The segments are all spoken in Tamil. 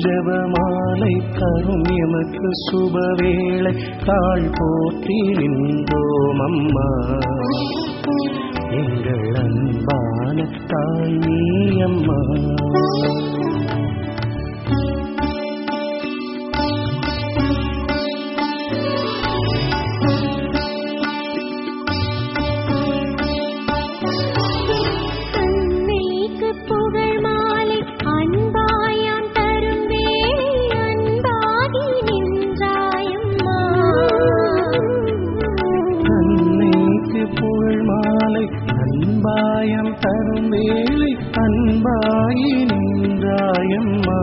ஜபமாலை தரும் எமக்கு சுபவேளை தாழ் போற்றி நின்றோம் அம்மா எங்கள் அன்பான தாய் நீ அம்மா அன்னைக்கு புகழ் மாலை அன்பாயாம் தரும் வேளை அன்பாகி நின்றாயம்மா அன்னைக்கு புகழ் மாலை அன்பாயம் தரும் வேளை அன்பாயி நின்றாயம்மா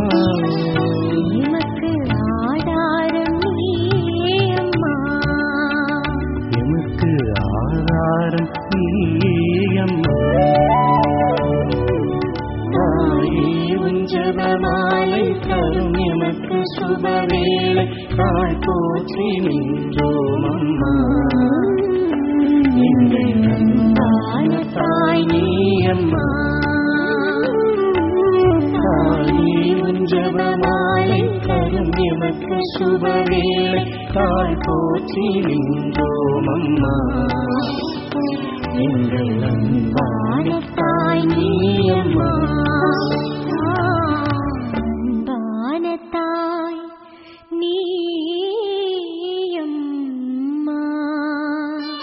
எமக்கு ஆதாரம் நீயே அம்மா எமக்கு ஆதாரம் நீயம்மா தாயே உன் ஜபமாலை தரும் எமக்கு சுபவேளை தாய் போற்றி நின்றோம் அம்மா எங்கள் அன்பான தாய் நீயம்மா தாயே உன் ஜபமாலை தரும் எமக்கு சுபவேளை தாய் போற்றி நின்றோம் அம்மா எங்கள் அன்பான தாய் நீயம்மா அன்பான தாய் நீயம்மா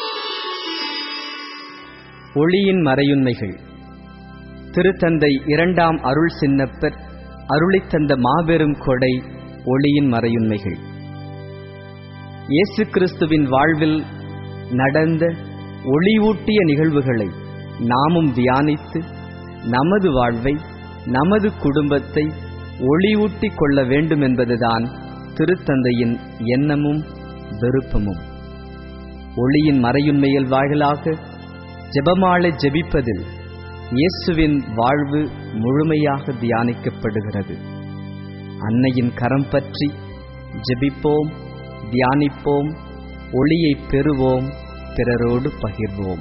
ஒளியின் மறையுண்மைகள் திருத்தந்தை இரண்டாம் அருள் சின்னப்பர் அருளித் தந்த மாபெரும் கொடை ஒளியின் மறையுண்மைகள் இயேசு கிறிஸ்துவின் வாழ்வில் நடந்த ஒளிவூட்டிய நிகழ்வுகளை நாமும் தியானித்து நமது வாழ்வை நமது குடும்பத்தை ஒளிவூட்டிக் கொள்ள வேண்டும் என்பதுதான் திருத்தந்தையின் எண்ணமும் விருப்பமும் ஒளியின் மறையுண்மையில் வாயிலாக ஜெபமாலை ஜெபிப்பதில் இயேசுவின் வாழ்வு முழுமையாக தியானிக்கப்படுகிறது அன்னையின் கரம் பற்றி ஜெபிப்போம் தியானிப்போம் ஒளியை பெறுவோம் பிறரோடு பகிர்வோம்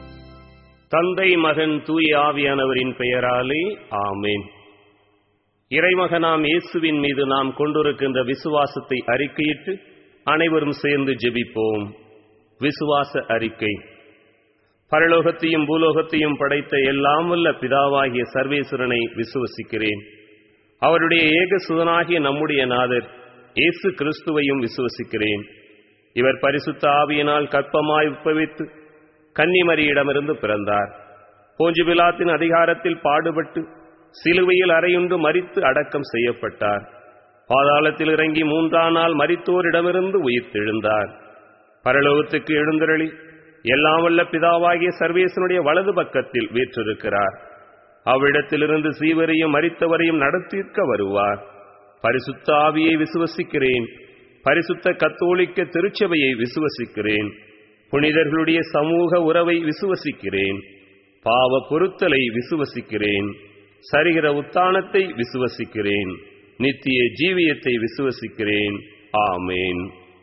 தந்தை மகன் தூய ஆவியானவரின் பெயராலே ஆமேன் இறைமகனாம் இயேசுவின் மீது நாம் கொண்டிருக்கின்ற விசுவாசத்தை அறிக்கையிட்டு அனைவரும் சேர்ந்து ஜெபிப்போம் விசுவாச அறிக்கை பரலோகத்தையும் பூலோகத்தையும் படைத்த எல்லாம் வல்ல பிதாவாகிய சர்வேஸ்வரனை விசுவசிக்கிறேன் அவருடைய ஏக சுதனாகிய நம்முடைய நாதர் இயேசு கிறிஸ்துவையும் விசுவசிக்கிறேன் இவர் பரிசுத்த ஆவியினால் கற்பமாய் உப்பவித்து கன்னிமரியிடமிருந்து பிறந்தார் போஞ்சு பிலாத்தின் அதிகாரத்தில் பாடுபட்டு சிலுவையில் அறையுண்டு மரித்து அடக்கம் செய்யப்பட்டார் பாதாளத்தில் இறங்கி மூன்றாம் நாள் மரித்தோரிடமிருந்து உயிர்த்தெழுந்தார் பரலோகத்துக்கு எழுந்தருளி எல்லாம் வல்ல பிதாவாகிய சர்வேசனுடைய வலது பக்கத்தில் வீற்றிருக்கிறார் அவ்விடத்திலிருந்து சீவரையும் மரித்தவரையும் நடத்தியிருக்க வருவார் பரிசுத்த ஆவியை விசுவசிக்கிறேன் பரிசுத்த கத்தோலிக்க திருச்சபையை விசுவசிக்கிறேன் புனிதர்களுடைய சமூக உறவை விசுவசிக்கிறேன் பாவ பொருத்தலை விசுவசிக்கிறேன் சரிகிற உத்தானத்தை விசுவசிக்கிறேன் நித்திய ஜீவியத்தை விசுவசிக்கிறேன் ஆமேன்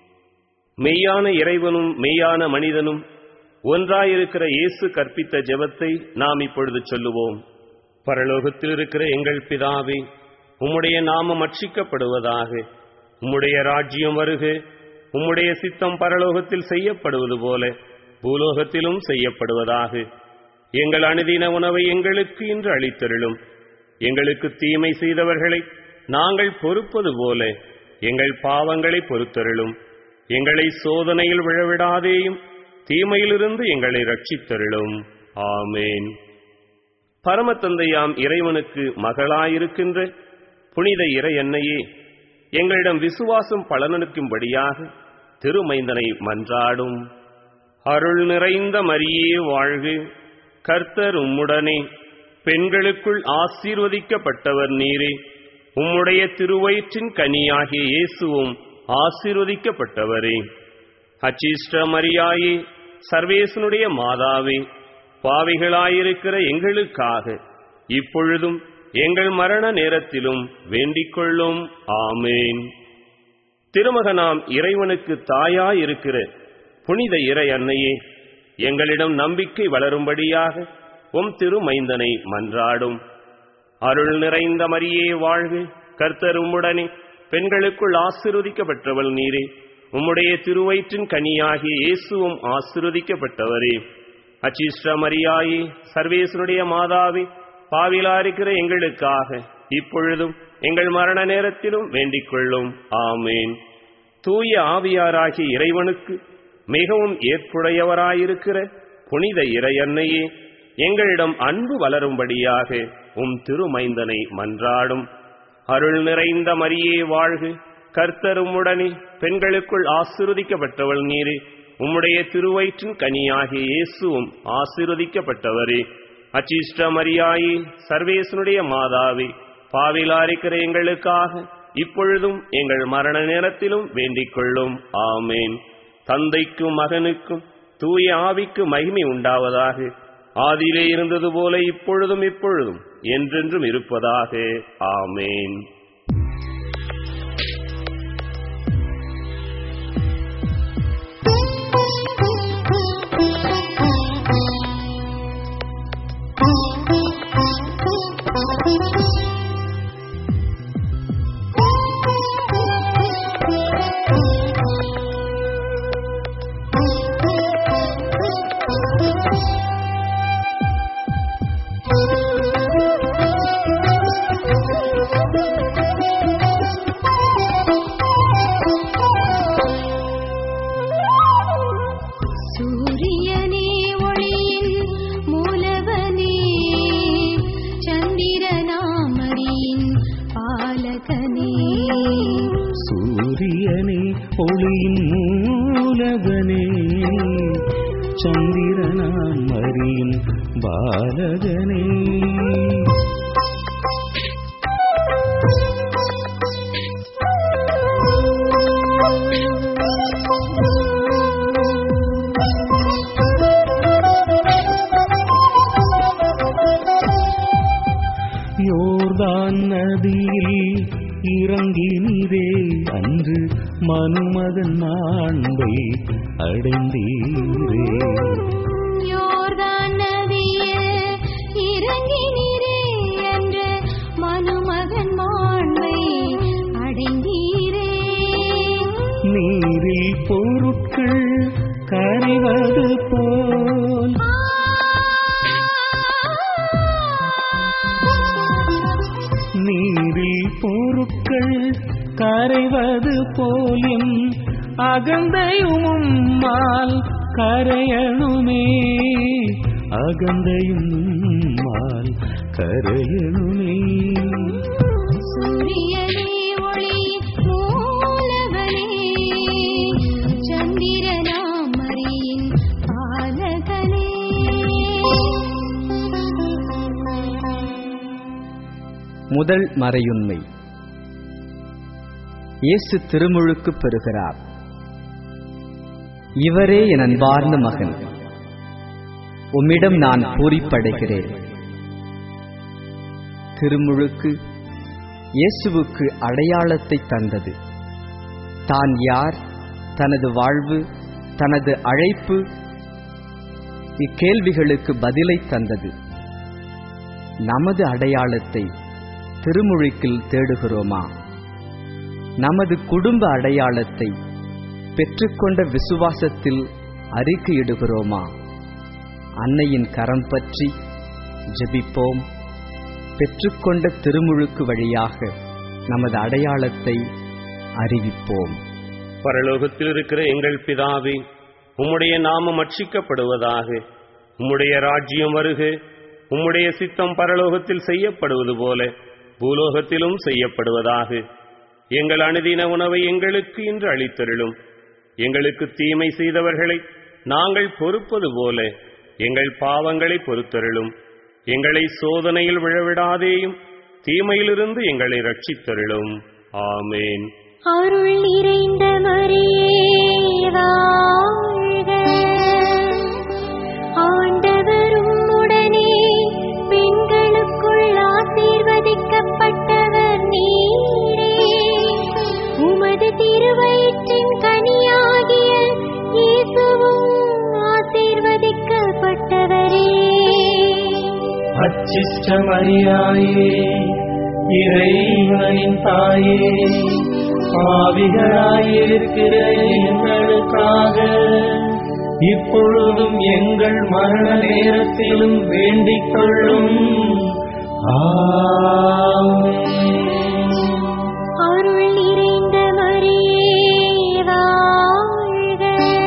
மெய்யான இறைவனும் மெய்யான மனிதனும் ஒன்றாயிருக்கிற இயேசு கற்பித்த ஜெபத்தை நாம் இப்பொழுது சொல்லுவோம் பரலோகத்தில் இருக்கிற எங்கள் பிதாவே உம்முடைய நாமம் அர்ச்சிக்கப்படுவதாக உம்முடைய ராஜ்யம் வருக உம்முடைய சித்தம் பரலோகத்தில் செய்யப்படுவது போல பூலோகத்திலும் செய்யப்படுவதாக எங்கள் அனுதின உணவை எங்களுக்கு இன்று அளித்தருளும் எங்களுக்கு தீமை செய்தவர்களை நாங்கள் பொறுப்பது போல எங்கள் பாவங்களை பொறுத்தருளும் எங்களை சோதனையில் விழவிடாதேயும் தீமையிலிருந்து எங்களை ரட்சித்தருளும் ஆமேன் பரமத்தந்தையாம் இறைவனுக்கு மகளாயிருக்கின்ற புனித இறை அன்னையே எங்களிடம் விசுவாசம் பலனளிக்கும்படியாக திருமைந்தனை மன்றாடும் அருள் நிறைந்த மரியே வாழ்க கர்த்தர் உம்முடனே பெண்களுக்குள் ஆசீர்வதிக்கப்பட்டவர் நீரே உம்முடைய திருவயிற்றின் கனியாகிய இயேசுவும் ஆசீர்வதிக்கப்பட்டவரே அச்சிஷ்ட மரியாயே சர்வேசனுடைய மாதாவே பாவிகளாயிருக்கிற எங்களுக்காக இப்பொழுதும் எங்கள் மரண நேரத்திலும் வேண்டிக் கொள்ளும் ஆமேன் திருமகனாம் இறைவனுக்கு தாயாயிருக்கிற புனித இறை அன்னையே எங்களிடம் நம்பிக்கை வளரும்படியாக உம் திருமைந்தனை மன்றாடும் அருள் நிறைந்த மரியே வாழ்க கர்த்தர் உம்முடனே பெண்களுக்குள் ஆசிர்வதிக்கப்பட்டவள் நீரே உம்முடைய திருவயிற்றின் கனியாகிய இயேசுவும் ஆசிர்வதிக்கப்பட்டவரே அச்சிஷ்ட மரியாயே சர்வேசனுடைய மாதாவே பாவிலா இருக்கிற எங்களுக்காக இப்பொழுதும் எங்கள் மரண நேரத்திலும் வேண்டிக் கொள்ளும் ஆமேன் தூய ஆவியாராகிய இறைவனுக்கு மிகவும் ஏற்புடையவராயிருக்கிற புனித இறையன்னையே எங்களிடம் அன்பு வளரும்படியாக உம் திருமைந்தனை மன்றாடும் அருள் நிறைந்த மரியே வாழ்க கர்த்தர் உம்முடனே பெண்களுக்குள் ஆசிர்வதிக்கப்பட்டவள் நீரே உம்முடைய திருவயிற்றின் கனியாகிய இயேசுவும் ஆசிர்வதிக்கப்பட்டவரே அச்சிஷ்ட மரியாயே சர்வேசனுடைய மாதாவே பாவிலாரிக்கிற எங்களுக்காக இப்பொழுதும் எங்கள் மரண நேரத்திலும் வேண்டிக் கொள்ளும் ஆமேன் தந்தைக்கும் மகனுக்கும் தூய ஆவிக்கு மகிமை உண்டாவதாக ஆதியிலே இருந்தது போல இப்பொழுதும் இப்பொழுதும் என்றென்றும் இருப்பதாக ஆமேன் சூரியனே ஒளியின் மூலவனே சந்திரனாமரியின் பாலகனே சூரியனே ஒளியின் மூலவனே சந்திரனாம் மரியின் பாலகனே யோர்தான் நதியில் இறங்கினீரே அன்று மனுமகன் மாண்பை அடைந்தீரே யோர்தான் நதியில் இறங்கினீரே என்று மனுமகன் மாண்பை அடைந்தீரே நீரில் பொருட்கள் கரைவது போல் நீரில் பொருட்கள் கரைவது போலும் அகந்தையும் மால் கரையணுமே அகந்தையும் மால் கரையணுமே சூரியனே ஒளி மூலவனே சந்திரனாமரியின் பாலகனே முதல் மறையுண்மை இயேசு திருமுழுக்கு பெறுகிறார் இவரே என் அன்பார்ந்த மகன் உம்மிடம் நான் பூரிப்படைகிறேன் திருமுழுக்கு இயேசுவுக்கு அடையாளத்தை தந்தது தான் யார் தனது வாழ்வு தனது அழைப்பு இக்கேள்விகளுக்கு பதிலை தந்தது நமது அடையாளத்தை திருமுழுக்கில் தேடுகிறோமா நமது குடும்ப அடையாளத்தை பெற்றுக்கொண்ட விசுவாசத்தில் அறிக்கையிடுகிறோமா அன்னையின் கரம் பற்றி ஜெபிப்போம் பெற்றுக்கொண்ட திருமுழுக்கு வழியாக நமது அடையாளத்தை அறிவிப்போம் பரலோகத்தில் இருக்கிற எங்கள் பிதாவே உம்முடைய நாமம் அட்சிக்கப்படுவதாக உம்முடைய ராஜ்யம் வருக உம்முடைய சித்தம் பரலோகத்தில் செய்யப்படுவது போல பூலோகத்திலும் செய்யப்படுவதாக எங்கள் அனுதின உணவை எங்களுக்கு இன்று அளித்தருளும் எங்களுக்கு தீமை செய்தவர்களை நாங்கள் பொறுப்பது போல எங்கள் பாவங்களை பொறுத்தருளும் எங்களை சோதனையில் விழவிடாதேயும் தீமையிலிருந்து எங்களை ரட்சித்தருளும் ஆமேன் அருள் நிறைந்த மரியே வாழ்க ஆண்டவரும் உடனே பெண்களுக்குள் ஆசீர்வதிக்கப்பட்டவர் நீரே உமது திருவயிற்றின் கனியாகிய இயேசுவும் ஆசீர்வதிக்கப்பட்டவரே அச்சிஷ்ட மரியாயே இறைவனின் தாயே பாவிகளாயிருக்கிற எங்களுக்காக இப்பொழுதும் எங்கள் மரண நேரத்திலும் வேண்டிக் கொள்ளும் ஆமென். அருள் நிறைந்த மரியே வாழ்க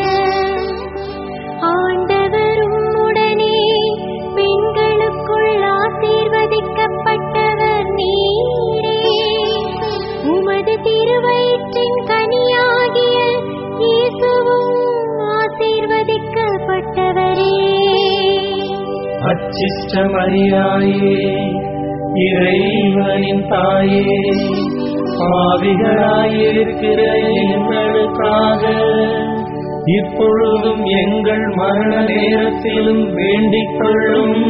ஆண்டவர் உம்முடனே பெண்களுக்குள் ஆசீர்வதிக்கப்பட்டவர் நீரே உமது திருவயிற்றின் கனியாகிய இயேசுவும் ஆசீர்வதிக்கப்பட்டவரே அச்சிஷ்ட மரியாயே இறைவனின் தாயே பாவிகளாயிருக்கிற எங்களுக்காக இப்பொழுதும் எங்கள் மரண நேரத்திலும் வேண்டிக் கொள்ளும்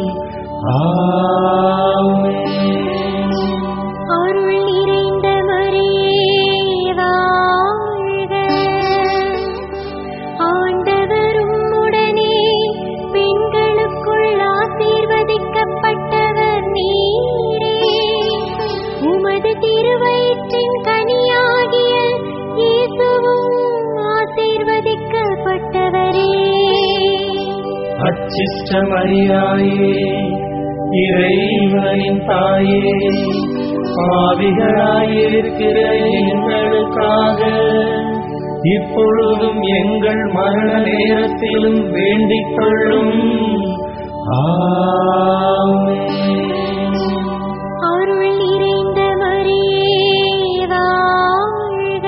ஆமென். அருள் நிறைந்த மரியே வாழ்க ஆண்டவர் உம்முடனே பெண்களுக்குள் ஆசீர்வதிக்கப்பட்டவர் நீரே உமது திருவயிற்றின் கனியாகிய இயேசுவும் ஆசீர்வதிக்கப்பட்டவரே அச்சிஷ்ட மரியாயே இறைவனின் தாயே பாவிகளாயிருக்கிற எங்களுக்காக இப்பொழுதும் எங்கள் மரண நேரத்திலும் வேண்டிக் கொள்ளும் ஆமென். அருள் நிறைந்த மரியே வாழ்க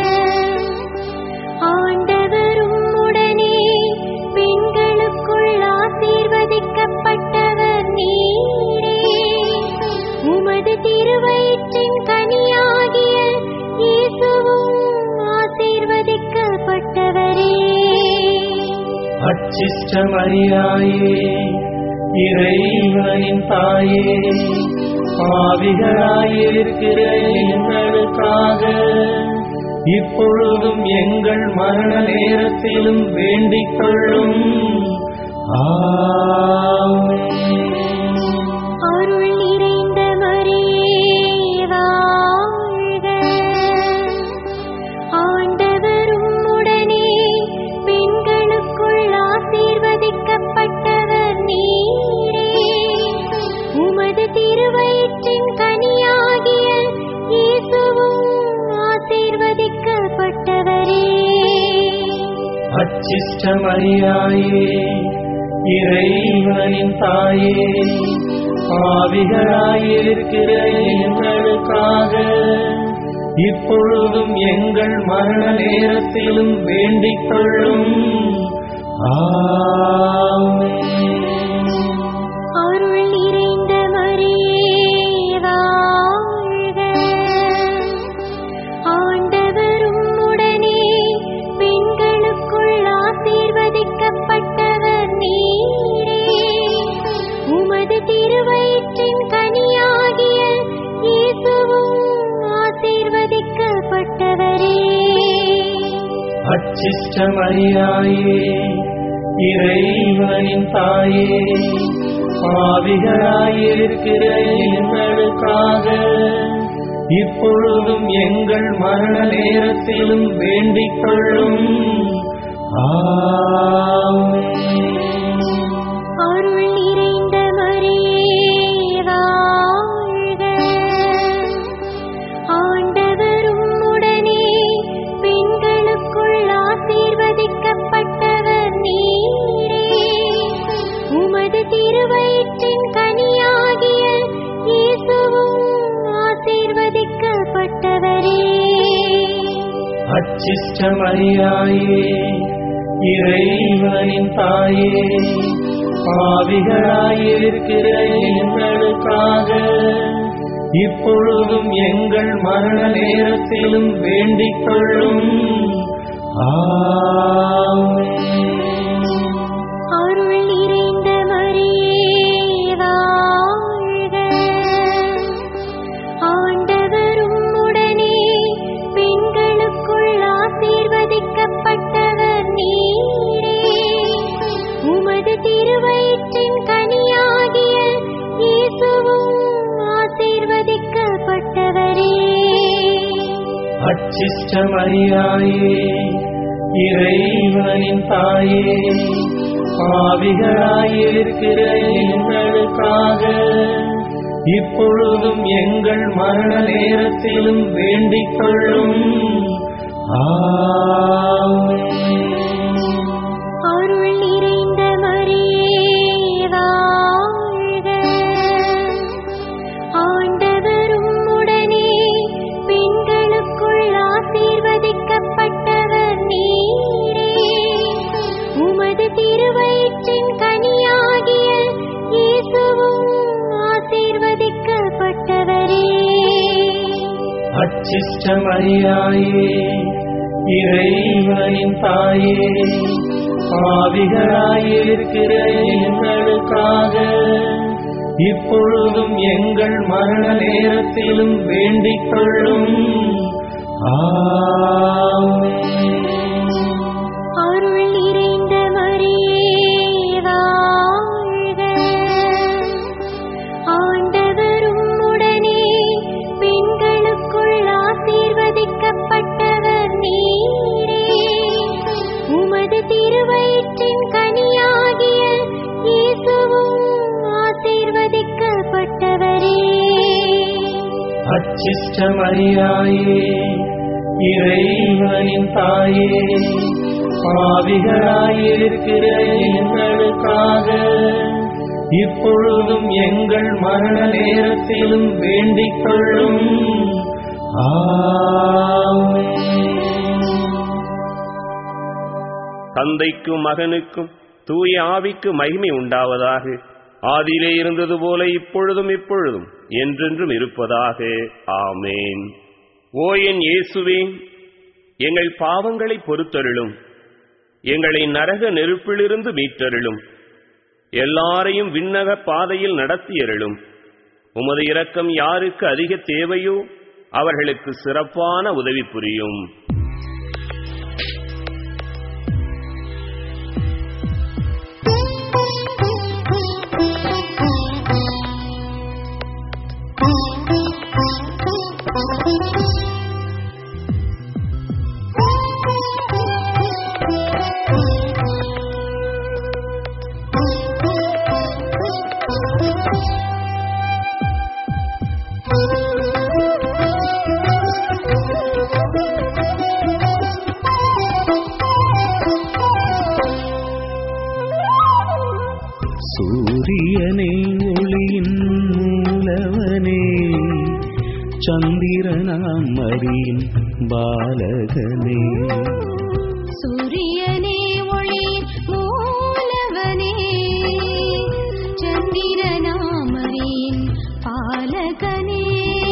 ஆண்டவர் உம்முடனே பெண்களுக்குள் ஆசீர்வதிக்கப்பட்டவர் நீரே உமது திருவயிற்றின் கனியாகிய இயேசுவும் ஆசீர்வதிக்கப்பட்டவரே அச்சிஷ்ட மரியாயே இறைவனின் தாயே பாவிகளாயிருக்கிற எங்களுக்காக இப்பொழுதும் எங்கள் மரண நேரத்திலும் வேண்டிக் கொள்ளும் ஆமென். அருள் நிறைந்த மரியே வாழ்க ஆண்டவர் உம்முடனே பெண்களுக்குள் ஆசீர்வதிக்கப்பட்டவர் நீரே உமது திருவயிற்றின் கனியாகிய இயேசுவும் ஆசீர்வதிக்கப்பட்டவரே அச்சிஷ்ட மரியாயே இறைவனின் தாயே பாவிகளாயிருக்கிற எங்களுக்காக இப்பொழுதும் எங்கள் மரண நேரத்திலும் வேண்டிக் கொள்ளும் ஆமென். அருள் நிறைந்த மரியே வாழ்க ஆண்டவர் உம்முடனே பெண்களுக்குள் ஆசீர்வதிக்கப்பட்டவர் நீரே உமது திருவயிற்றின் கனியாகிய இயேசுவும் ஆசீர்வதிக்கப்பட்டவரே அச்சிஷ்ட மரியாயே இறைவனின் தாயே பாவிகளாயிருக்கிற எங்களுக்காக இப்பொழுதும் எங்கள் மரண நேரத்திலும் வேண்டிக் கொள்ளும் ஆமென். அருள் நிறைந்த மரியே வாழ்க ஆண்டவர் உம்முடனே பெண்களுக்குள் ஆசீர்வதிக்கப்பட்டவர் நீரே உமது திருவயிற்றின் கனியாகிய இயேசுவும் ஆசீர்வதிக்கப்பட்டவரே அச்சிஷ்ட மரியாயே இறைவனின் தாயே பாவிகளாயிருக்கிற எங்களுக்காக இப்பொழுதும் எங்கள் மரண நேரத்திலும் வேண்டிக் கொள்ளும் ஆமென். அருள் நிறைந்த மரியே வாழ்க ஆண்டவர் உம்முடனே பெண்களுக்குள் ஆசீர்வதிக்கப்பட்டவர் நீரே உமது திருவயிற்றின் கனியாகிய இயேசுவும் ஆசீர்வதிக்கப்பட்டவரே அச்சிஷ்டமரியாயே இறைவனின் தாயே பாவிகளாயிருக்கிற எங்களுக்காக இப்பொழுதும் எங்கள் மரண நேரத்திலும் வேண்டிக் கொள்ளும் ஆமென். அருள் நிறைந்த மரியே வாழ்க ஆண்டவரும் உடனே பெண்களுக்குள் ஆசீர்வதிக்கப்பட்டவர் நீரே உமது திருவயிற்றின் கனியாகிய இயேசுவும் ஆசீர்வதிக்கப்பட்டவரே அச்சிஷ்டமரியாயே இறைவனின் தாயே பாவிகளாயிருக்கிற எங்களுக்காக இப்பொழுதும் எங்கள் மரண நேரத்திலும் வேண்டிக் கொள்ளும் ஆமென். அருள் நிறைந்த மரியே வாழ்க ஆண்டவரும் உடனே பெண்களுக்குள் ஆசீர்வதிக்கப்பட்டவர் நீரே உமது திருவயிற்றின் கனியாகிய இயேசுவும் ஆசீர்வதிக்கப்பட்டவரே அச்சிஷ்டமரியாயே இறைவனின் தாயே பாவிகளாயிருக்கிற எங்களுக்காக இப்பொழுதும் எங்கள் மரண நேரத்திலும் வேண்டிக் கொள்ளும் ஆமென். தந்தைக்கும் மகனுக்கும் தூய ஆவிக்கு மகிமை உண்டாவதாக ஆதியிலே இருந்தது போல இப்பொழுதும் இப்பொழுதும் என்றென்றும் இருப்பதாக ஆமேன் ஓ என் இயேசுவே எங்கள் பாவங்களை பொறுத்தருளும் எங்களை நரக நெருப்பிலிருந்து மீட்டருளும் எல்லாரையும் விண்ணக பாதையில் நடத்தியருளும் உமது இரக்கம் யாருக்கு அதிக தேவையோ அவர்களுக்கு சிறப்பான உதவி புரியும் சூரியனே ஒளியின் மூலவனே சந்திரனாம் மரியின் பாலகனே சூரியனே ஒளி மூலவனே சந்திரனாமரின் பாலகனே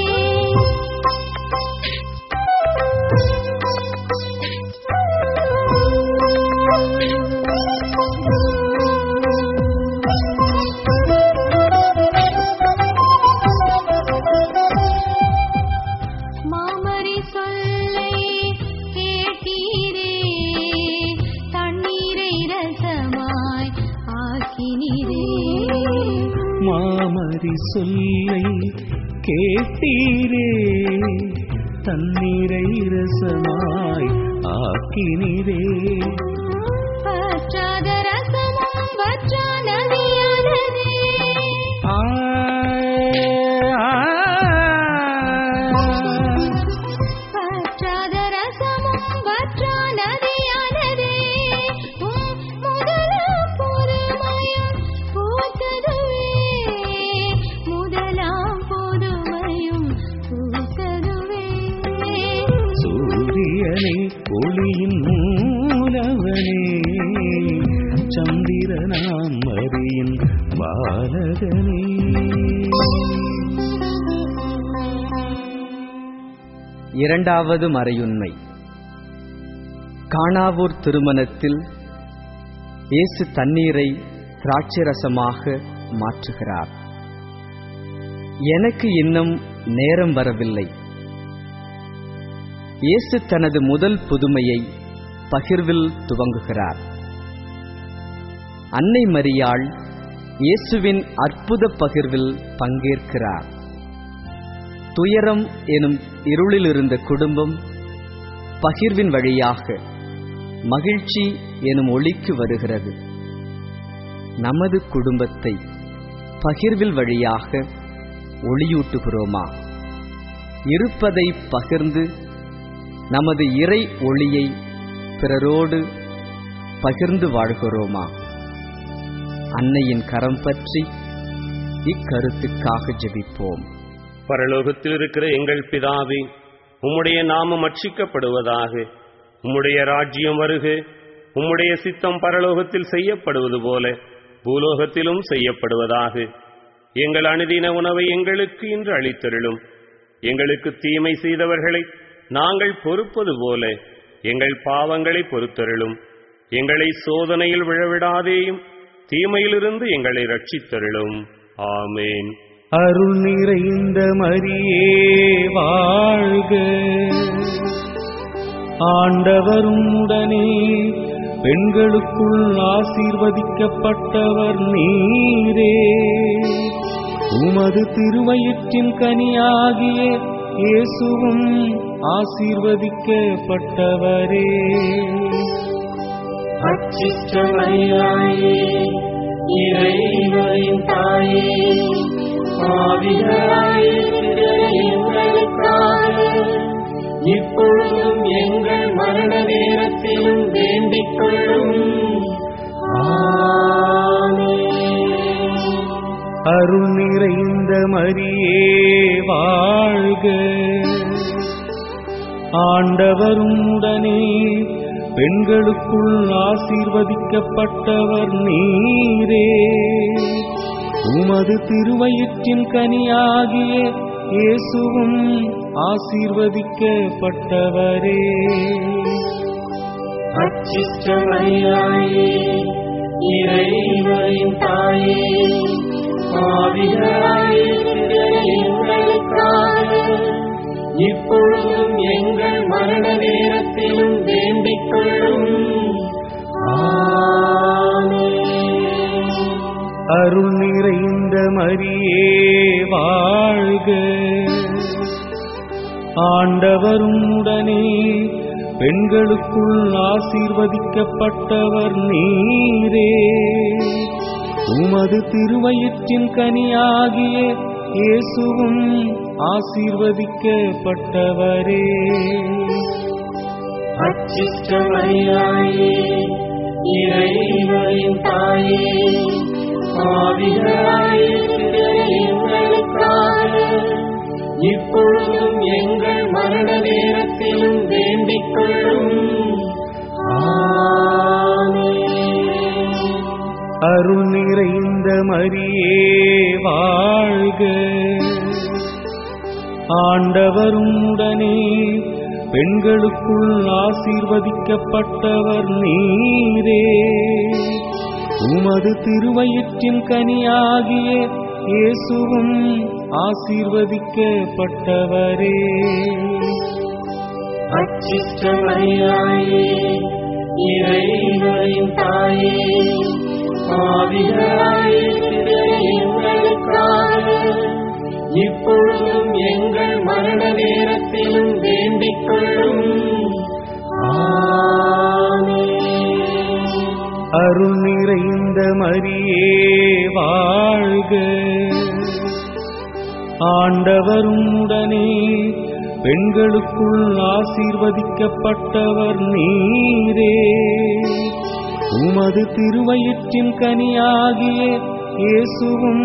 மாமரி சொல்லை கேட்டீரே தண்ணீரை ரசமாய் ஆக்கினீரே மாமரி சொல்லை கேட்டீரே தண்ணீரை ரசமாய் ஆக்கினீரே பற்றாத ரசமும் பற்றா நதியானதே ஆ, ஆ, பற்றாத ரசமும் பற்றா நதியானதே உம் முதலாம் புதுமையும் பூத்ததுவே முதலாம் புதுமையும் பூத்ததுவே சூரியனே ஒளியின் மூலவனே சந்திரனாம் மரியின் பாலகனே இரண்டாவது மறையுண்மை காணாவூர் திருமணத்தில் இயேசு தண்ணீரை திராட்சரசமாக மாற்றுகிறார் எனக்கு இன்னும் நேரம் வரவில்லை இயேசு தனது முதல் புதுமையை பகிர்வில் துவங்குகிறார் அன்னை மரியாள் இயேசுவின் அற்புத பகிர்வில் பங்கேற்கிறார் துயரம் எனும் இருளில் இருந்த குடும்பம் இப்பகிர்வின் வழியாக மகிழ்ச்சி எனும் ஒளிக்கு வருகிறது நமது குடும்பத்தை பகிர்வில் வழியாக ஒளியூட்டுகிறோமா இருப்பதை பகிர்ந்து நமது இறை ஒளியை பிறரோடு பகிர்ந்து வாழ்கிறோமா அன்னையின் கரம் பற்றி இக்கருத்துக்காக ஜெபிப்போம் பரலோகத்தில் இருக்கிற எங்கள் பிதாவே உம்முடைய நாமம் அர்ச்சிக்கப்படுவதாக உம்முடைய ராஜ்யம் வருக உம்முடைய சித்தம் பரலோகத்தில் செய்யப்படுவது போல பூலோகத்திலும் செய்யப்படுவதாக எங்கள் அனுதின உணவை எங்களுக்கு இன்று அளித்தருளும் எங்களுக்கு தீமை செய்தவர்களை நாங்கள் பொறுப்பது போல எங்கள் பாவங்களை பொறுத்தருளும் எங்களை சோதனையில் விழவிடாதேயும் தீமையிலிருந்து எங்களை ரட்சித்தருளும் ஆமேன் அருள் நிறைந்த மரியே வாழ்க ஆண்டவரும் உடனே பெண்களுக்குள் ஆசீர்வதிக்கப்பட்டவர் நீரே உமது திருவயிற்றின் கனியாகிய இயேசுவும் ஆசீர்வதிக்கப்பட்டவரே அச்சிஷ்டமையாயே இறைவரின் தாயே ஆவிகளாயிருக்கிற எங்களுக்காக இப்பொழுதும் எங்கள் மரண நேரத்திலும் வேண்டிக் கொள்ளும் ஆமென். அருள் நிறைந்த மரியே வாழ்க ஆண்டவரும் உடனே பெண்களுக்குள் ஆசீர்வதிக்கப்பட்டவர் நீரே உமது திருவயிற்றின் கனியாகிய இயேசுவும் ஆசீர்வதிக்கப்பட்டவரே அச்சிஷ்டமையாயே இறைவரின் தாயே ஆவிகளாயிருக்கிற எங்களுக்காக இப்பொழுதும் எங்கள் மரண நேரத்திலும் வேண்டிக் கொள்ளும் ஆமென். அருள் நிறைந்த மரியே வாழ்க ஆண்டவரும் உடனே பெண்களுக்குள் ஆசீர்வதிக்கப்பட்டவர் நீரே உமது திருவயிற்றின் கனியாகிய இயேசுவும் ஆசீர்வதிக்கப்பட்டவரே அச்சிஷ்டமையாயே இறைவரின் தாயே ஆவிகளாயிருக்கிற எங்களுக்காக இப்பொழுதும் எங்கள் மரண நேரத்திலும் வேண்டிக் கொள்ளும் ஆமென். அருள் நிறைந்த மரியே வாழ்க ஆண்டவரும் உடனே பெண்களுக்குள் ஆசீர்வதிக்கப்பட்டவர் நீரே உமது திருவயிற்றின் கனியாகிய இயேசுவும் ஆசீர்வதிக்கப்பட்டவரே அச்சிஷ்டமையாயே இறைவரின் தாயே ஆவிகளாயிருக்கிற எங்களுக்காக இப்பொழுதும் எங்கள் மரண நேரத்திலும் வேண்டிக் கொள்ளும் ஆமென். அருள் நிறைந்த மரியே வாழ்க ஆண்டவரும் உடனே பெண்களுக்குள் ஆசீர்வதிக்கப்பட்டவர் நீரே உமது திருவயிற்றின் கனியாகிய இயேசுவும்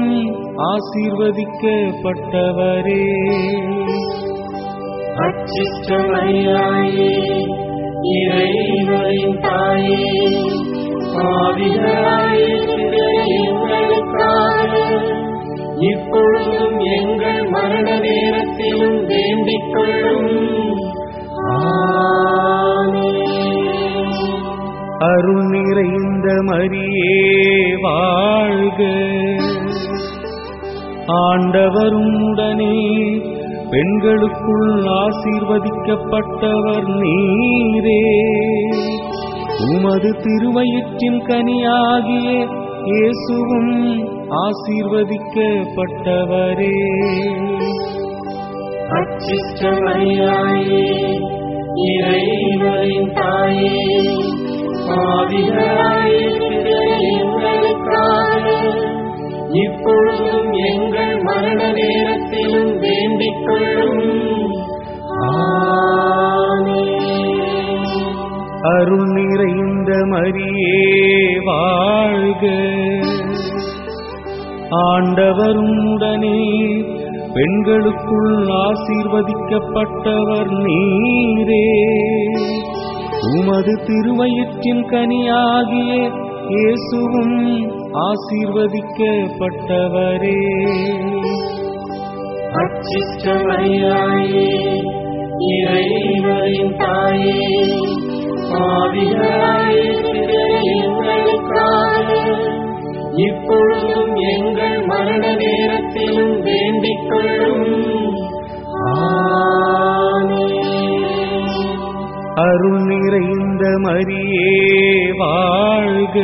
ஆசீர்வதிக்கப்பட்டவரே அச்சிஷ்டமையாயே இறைவரின் தாயே ஆவிகளாயிருக்கிற எங்களுக்காக இப்பொழுதும் எங்கள் மரண நேரத்திலும் வேண்டிக் கொள்ளும் ஆமென். அருள் நிறைந்த மரியே வாழ்க ஆண்டவரும் உடனே பெண்களுக்குள் ஆசீர்வதிக்கப்பட்டவர் நீரே உமது திருவயிற்றின் கனியாகிய இயேசுவும் ஆசீர்வதிக்கப்பட்டவரே அச்சிஷ்டமையாயே இறைவரின் தாயே பாவிகளாயிருக்கிற எங்களுக்காக இப்பொழுதும் எங்கள் மரண நேரத்திலும் வேண்டிக் கொள்ளும் ஆமென். அருள் நிறைந்த மரியே வாழ்க ஆண்டவரும் உடனே பெண்களுக்குள் ஆசீர்வதிக்கப்பட்டவர் நீரே உமது திருவயிற்றின் கனியாகிய இயேசுவும் ஆசீர்வதிக்கப்பட்டவரே அச்சிஷ்டமரியாயே இறைவரின் தாயே பாவிகளாயிருக்கிற எங்களுக்காக இப்பொழுதும் எங்கள் மரண நேரத்திலும் வேண்டிக் கொள்ளும் ஆமென். அருள் நிறைந்த மரியே வாழ்க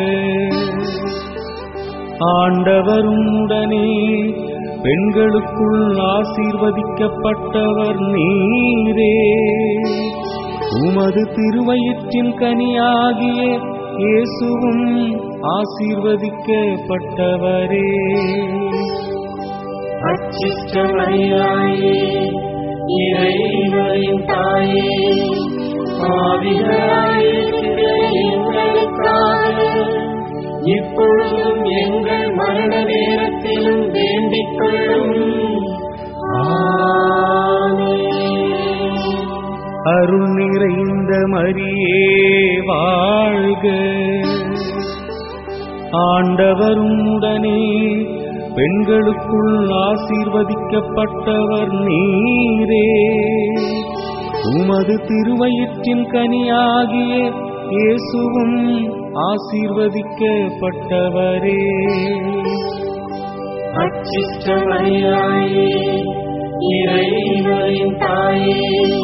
ஆண்டவரும் உடனே பெண்களுக்குள் ஆசீர்வதிக்கப்பட்டவர் நீரே உமது திருவயிற்றின் கனியாகிய இயேசுவும் ஆசீர்வதிக்கப்பட்டவரே அச்சிஷ்டமரியாயே இறைவரின் தாயே பாவிகளாயிருக்கிற எங்களுக்காக இப்பொழுதும் எங்கள் மரண நேரத்திலும் வேண்டிக் கொள்ளும் ஆமென். அருள் நிறைந்த மரியே வாழ்க ஆண்டவரும் உடனே பெண்களுக்குள் ஆசீர்வதிக்கப்பட்டவர் நீரே உமது திருவயிற்றின் கனியாகிய இயேசுவும் ஆசீர்வதிக்கப்பட்டவரே அச்சிஷ்டமரியாயே இறைவரின் தாயே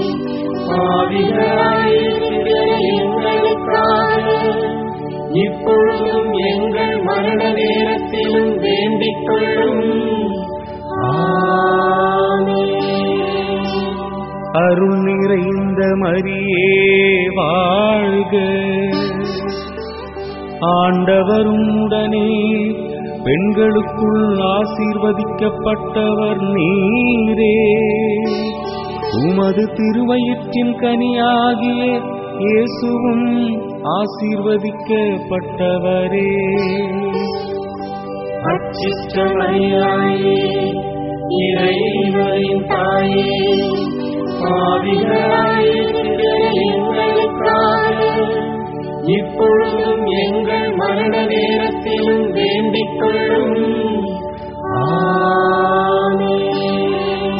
பாவிகளாயிருக்கிற எங்களுக்காக இப்பொழுதும் எங்கள் மரண நேரத்திலும் வேண்டிக் கொள்ளும் ஆமென். அருள் நிறைந்த மரியே வாழ்க ஆண்டவரும் உடனே பெண்களுக்குள் ஆசீர்வதிக்கப்பட்டவர் நீரே உமது திருவயிற்றின் கனியாகிய இயேசுவும் ஆசீர்வதிக்கப்பட்டவரே அச்சிஷ்டமரியாயே இறைவரின் தாயே பாவிகளாயிருக்கிற எங்களுக்காக இப்பொழுதும் எங்கள் மரண நேரத்திலும் வேண்டிக் கொள்ளும் ஆமென்.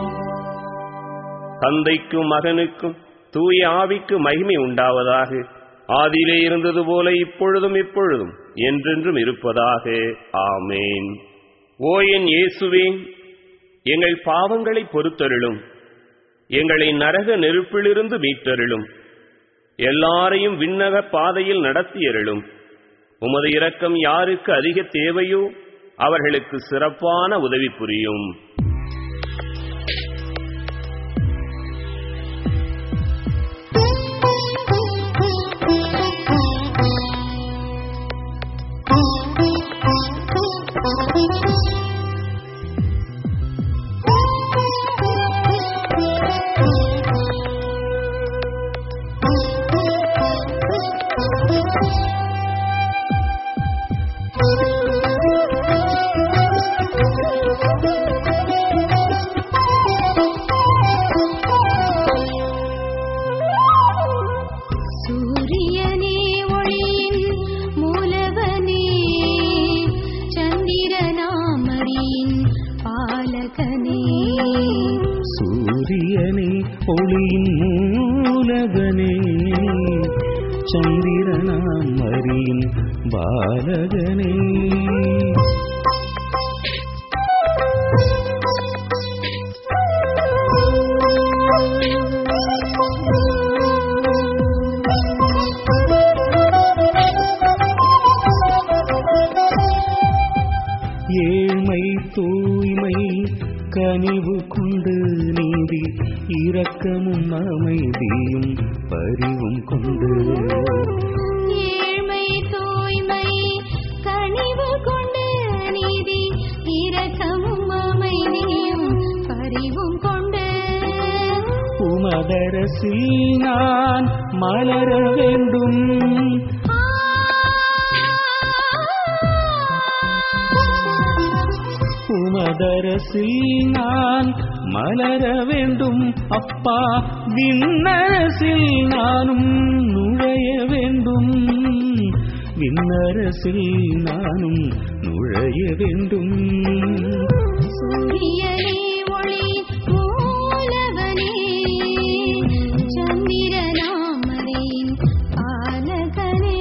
தந்தைக்கும் மகனுக்கும் தூய ஆவிக்கு மகிமை உண்டாவதாக ஆதியிலே இருந்தது போல இப்பொழுதும் இப்பொழுதும் என்றென்றும் இருப்பதாக ஆமேன் ஓ என் இயேசுவே எங்கள் பாவங்களை பொறுத்தருளும் எங்களை நரக நெருப்பிலிருந்து மீட்டருளும் எல்லாரையும் விண்ணக பாதையில் நடத்தியருளும் உமது இரக்கம் யாருக்கு அதிக தேவையோ அவர்களுக்கு சிறப்பான உதவி புரியும் சூரியனே ஒளியின் மூலவனே சந்திரனாமரியின் பாலகனே சூரியனே ஒளியின் மூலவனே சந்திரனாம் மரியின் பாலகனே ஏழ்மை தூ தூய்மை கனிவு கொண்டு நீதி இரக்கமும் அமைதியும் பரிவும் கொண்டு ஏழ்மை தூய்மை கனிவு கொண்டு நீதி இரக்கமும் அமைதியும் பரிவும் கொண்டு உமதரசில் நான் மலர வேண்டும் உமதரசில் நான் மலர வேண்டும் அப்பா விண்ணரசில் நானும் நுழைய வேண்டும் விண்ணரசில் நானும் நுழைய வேண்டும் சூரியனே ஒளி மூலவனே சந்திரனாமரின் பாலகனே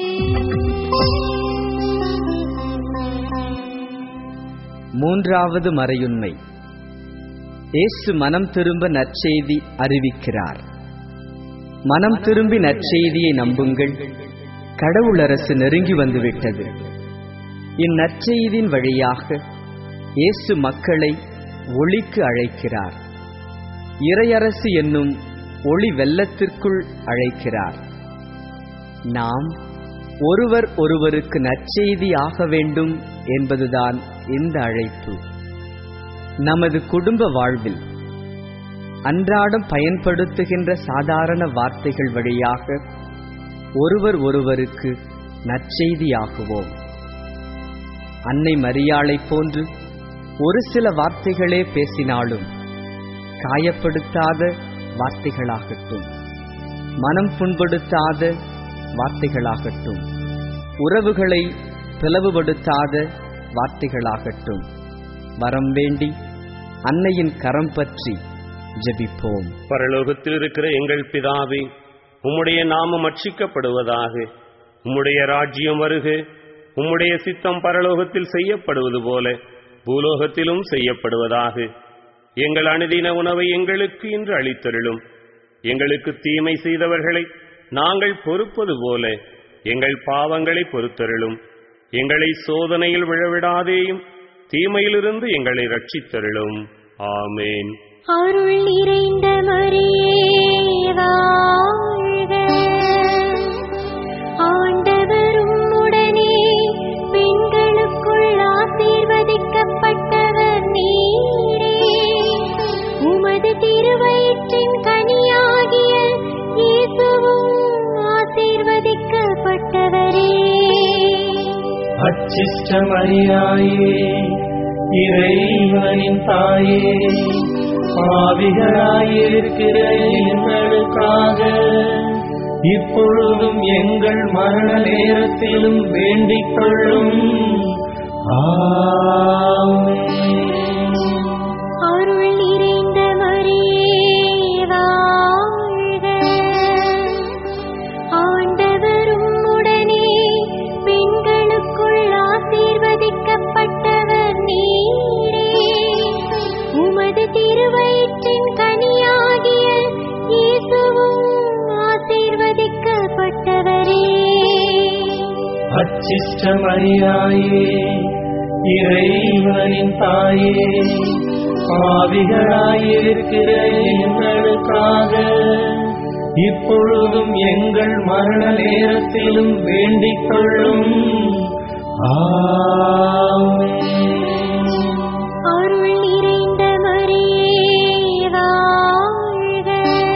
மூன்றாவது மறையுண்மை இயேசு மனம் திரும்ப நற்செய்தி அறிவிக்கிறார் மனம் திரும்பி நற்செய்தியை நம்புங்கள் கடவுளரசு நெருங்கி வந்துவிட்டது இந்நற்செய்தியின் வழியாக இயேசு மக்களை ஒளிக்கு அழைக்கிறார் இறையரசு என்னும் ஒளி வெள்ளத்திற்குள் அழைக்கிறார் நாம் ஒருவர் ஒருவருக்கு நற்செய்தி ஆக வேண்டும் என்பதுதான் இந்த அழைப்பு நமது குடும்ப வாழ்வில் அன்றாடம் பயன்படுத்துகின்ற சாதாரண வார்த்தைகள் வழியாக ஒருவர் ஒருவருக்கு நற்செய்தியாகுவோம் அன்னை மரியாளைப் போன்று ஒரு சில வார்த்தைகளே பேசினாலும் காயப்படுத்தாத வார்த்தைகளாகட்டும் மனம் புண்படுத்தாத வார்த்தைகளாகட்டும் உறவுகளை பிளவுபடுத்தாத வார்த்தைகளாகட்டும் வரம் வேண்டி அன்னையின் கரம் பற்றி ஜெபிப்போம் பரலோகத்தில் இருக்கிற எங்கள் பிதாவே உம்முடைய நாமம் அர்ச்சிக்கப்படுவதாக உம்முடைய ராஜ்யம் வருக உம்முடைய சித்தம் பரலோகத்தில் செய்யப்படுவது போல பூலோகத்திலும் செய்யப்படுவதாக எங்கள் அனுதின உணவை எங்களுக்கு இன்று அளித்தருளும் எங்களுக்கு தீமை செய்தவர்களை நாங்கள் பொறுப்பது போல எங்கள் பாவங்களை பொறுத்தருளும் எங்களை சோதனையில் விழவிடாதேயும் தீமையிலிருந்து எங்களை ரட்சித்தருளும் ஆமேன் அருள் நிறைந்த மரியே வாழ்க ஆண்டவரும் உடனே பெண்களுக்குள் ஆசீர்வதிக்கப்பட்டவர் நீரே உமது திருவயிற்றின் கனியாகிய இயேசுவும் ஆசீர்வதிக்கப்பட்டவரே அச்சிஷ்ட மரியாயே இறைவனின் தாயே பாவிகளாயிருக்கிற எங்களுக்காக இப்பொழுதும் எங்கள் மரண நேரத்திலும் வேண்டிக் கொள்ளும் ஆமென். அருள் நிறைந்த மரியே வாழ்க ஆண்டவரும் உடனே பெண்களுக்குள் ஆசீர்வதிக்கப்பட்டவர் நீரே உமது திருவயிற்றின் கனியாகிய இயேசுவும் ஆசீர்வதிக்கப்பட்டவரே அச்சிஷ்ட மரியாயே இறைவனின் தாயே பாவிகளாயிருக்கிற எங்களுக்காக இப்பொழுதும் எங்கள் மரண நேரத்திலும் வேண்டிக் கொள்ளும் ஆமென். அருள் நிறைந்த மரியே வாழ்க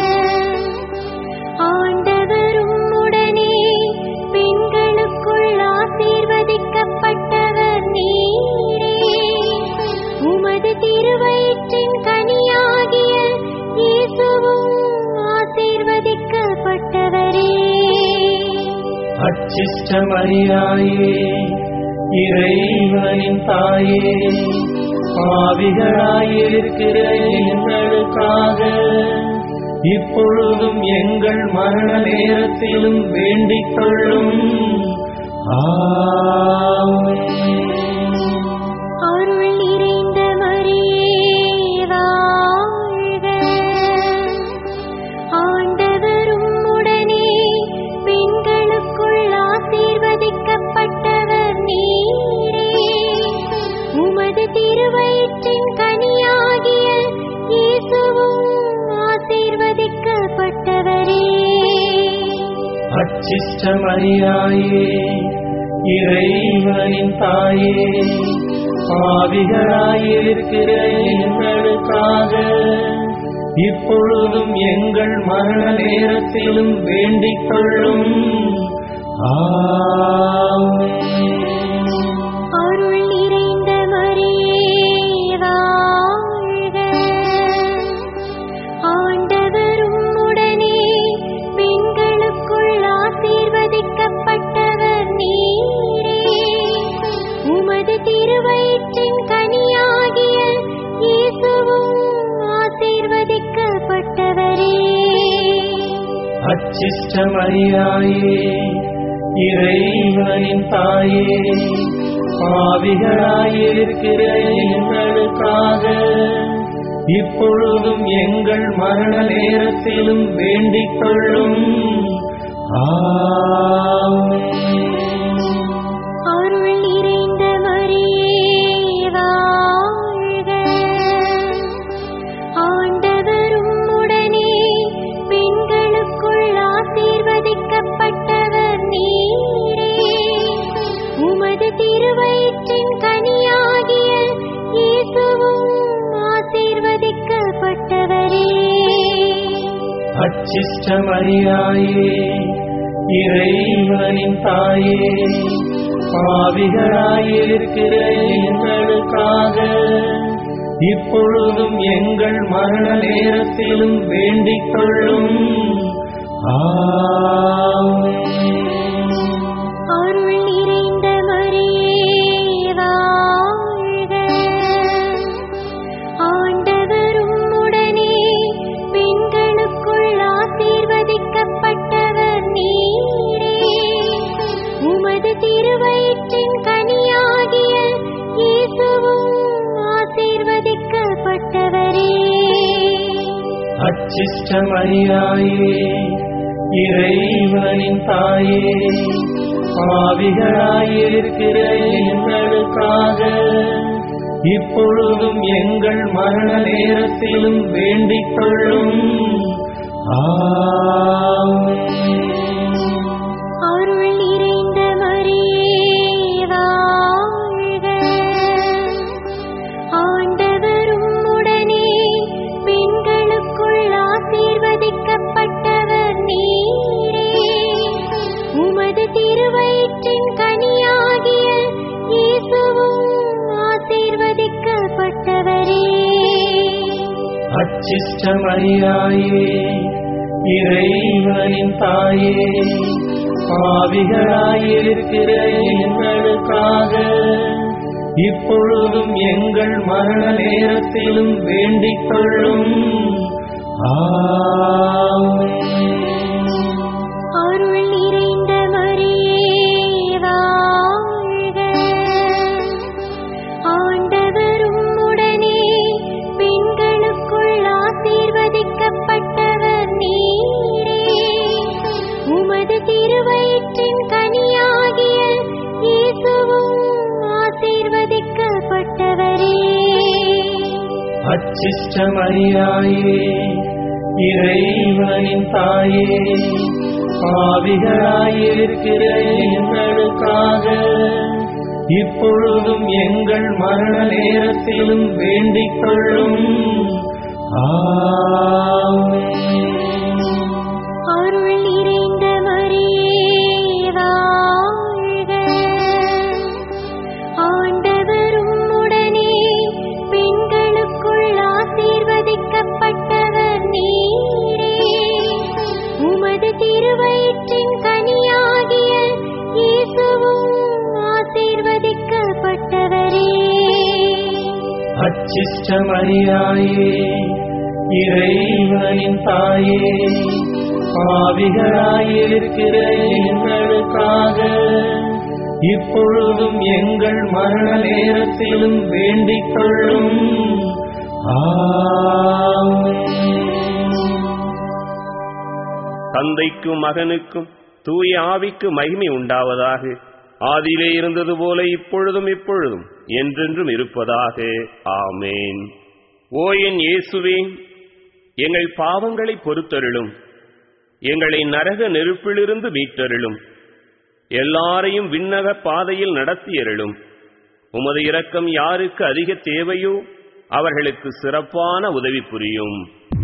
ஆண்டவரும் உடனே பெண்களுக்குள் ஆசீர்வதிக்கப்பட்டவர் நீரே உமது திருவயிற்றின் கனியாகிய இயேசுவும் ஆசீர்வதிக்கப்பட்டவரே அச்சிஷ்ட மரியாயே இறைவனின் தாயே பாவிகளாயிருக்கிற எங்களுக்காக இப்பொழுதும் எங்கள் மரண நேரத்திலும் வேண்டிக் கொள்ளும் ஆமென். அருள் நிறைந்த மரியே வாழ்க ஆண்டவரும் உடனே பெண்களுக்குள் ஆசீர்வதிக்கப்பட்டவர் நீரே உமது திருவயிற்றின் அச்சிஷ்டமரியாயே இறைவனின் தாயே பாவிகளாயிருக்கிற எங்களுக்காக இப்பொழுதும் எங்கள் மரண நேரத்திலும் வேண்டிக் கொள்ளும் ஆமென். அருள் நிறைந்த மரியே வாழ்க ஆண்டவர் உம்முடனே பெண்களுக்குள் ஆசீர்வதிக்கப்பட்டவர் நீரே உமது திருவயிற்றின் கனியாகிய இயேசுவும் ஆசீர்வதிக்கப்பட்டவரே அச்சிஷ்டமரியாயே இறைவனின் தாயே பாவிகளாயிருக்கிற எங்களுக்காக இப்பொழுதும் எங்கள் மரண நேரத்திலும் வேண்டிக் கொள்ளும் ஆமென். அருள் நிறைந்த மரியே வாழ்க ஆண்டவர் உம்முடனே பெண்களுக்குள் ஆசீர்வதிக்கப்பட்டவர் நீரே உமது திருவயிற்றின் கனியாகிய இயேசுவும் ஆசீர்வதிக்கப்பட்டவரே அச்சிஷ்டமரியாயே இறைவனின் தாயே பாவிகளாயிருக்கிற எங்களுக்காக இப்பொழுதும் எங்கள் மரண நேரத்திலும் வேண்டிக் கொள்ளும் ஆமென். அருள் நிறைந்த மரியே வாழ்க ஆண்டவர் உம்முடனே பெண்களுக்குள் ஆசீர்வதிக்கப்பட்டவர் நீரே உமது திருவயிற்றின் கனியாகிய இயேசுவும் ஆசீர்வதிக்கப்பட்டவரே அச்சிஷ்டமரியாயே இறைவனின் தாயே பாவிகளாயிருக்கிற எங்களுக்காக இப்பொழுதும் எங்கள் மரண நேரத்திலும் வேண்டிக் கொள்ளும் ஆமென். அருள் நிறைந்த மரியே வாழ்க ஆண்டவர் உம்முடனே பெண்களுக்குள் ஆசீர்வதிக்கப்பட்டவர் நீரே உமது திருவயிற்றின் கனியாகிய இயேசுவும் ஆசீர்வதிக்கப்பட்டவரே அச்சிஷ்டமரியாயே இறைவனின் தாயே பாவிகளாயிருக்கிற எங்களுக்காக இப்பொழுதும் எங்கள் மரண நேரத்திலும் வேண்டிக் கொள்ளும் ஆமென். அருள் நிறைந்த மரியே வாழ்க ஆண்டவர் உம்முடனே பெண்களுக்குள் ஆசீர்வதிக்கப்பட்டவர் நீரே உமது திருவயிற்றின் கனியாகிய இயேசுவும் ஆசீர்வதிக்கப்பட்டவரே அச்சிஷ்டமரியாயே இறைவனின் தாயே பாவிகளாயிருக்கிற எங்களுக்காக இப்பொழுதும் எங்கள் மரண நேரத்திலும் வேண்டிக் கொள்ளும் ஆமென். அருள் நிறைந்த மரியே வாழ்க ஆண்டவர் உம்முடனே பெண்களுக்குள் ஆசீர்வதிக்கப்பட்டவர் நீரே உமது திருவயிற்றின் கனியாகிய இயேசுவும் ஆசீர்வதிக்கப்பட்டவரே அச்சிஷ்டமரியாயே இறைவனின் தாயே பாவிகளாயிருக்கிற எங்களுக்காக இப்பொழுதும் எங்கள் மரண நேரத்திலும் வேண்டிக் கொள்ளும் ஆமென். தந்தைக்கும் மகனுக்கும் தூய ஆவிக்கு மகிமை உண்டாவதாக ஆதியிலே இருந்தது போல இப்பொழுதும் இப்பொழுதும் என்றென்றும் இருப்பதாக ஆமேன் ஓ என் இயேசுவே எங்கள் பாவங்களை பொறுத்தருளும் எங்களை நரக நெருப்பிலிருந்து மீட்டருளும் எல்லாரையும் விண்ணக பாதையில் நடத்தியருளும் உமது இரக்கம் யாருக்கு அதிக தேவையோ அவர்களுக்கு சிறப்பான உதவி புரியும்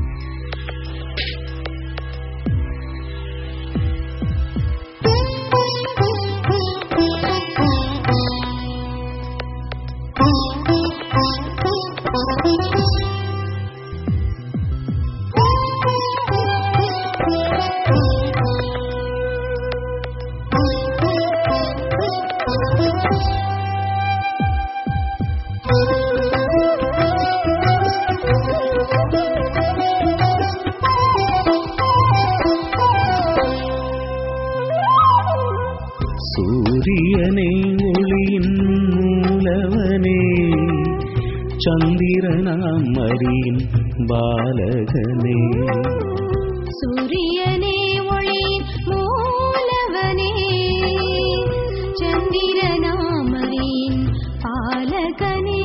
சூரியனே ஒளியின் மூலவனே சந்திரனாம் மரியின் பாலகனே சூரியனே ஒளியின் மூலவனே சந்திரனாமரின் பாலகனே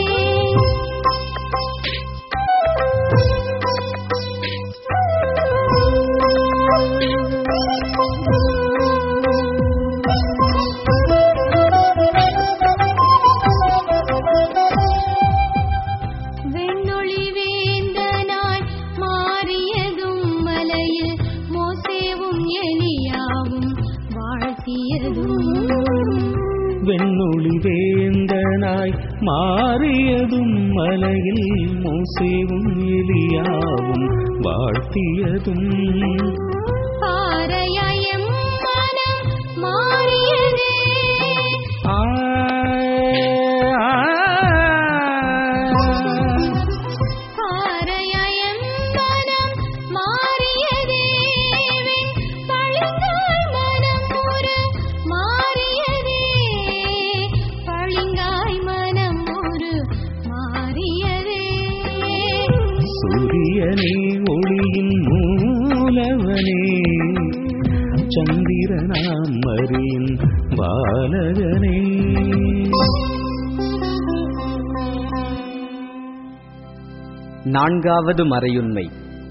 வெண்ணொளி வேந்தனாய் மாறியதும் மலையில் மோசேவும் எலியாவும் வாழ்த்தியதும் வெண்ணொளி வேந்தனாய் மாறியதும் மலையில் மோசேவும் எலியாவும் வாழ்த்தியதும் பாறையாயம் மனம் மாறியதே ஆ, ஆ, பாறையாயம் மனம் மாறியதே பளிங்காய் மனம் ஒரு மாறியதே பளிங்காய் மனம் ஒரு மாறியதே சூரியனே ஒளியின் மூலவனே சந்திரனாம் மரியின் பாலகனே நான்காவது மறையுண்மை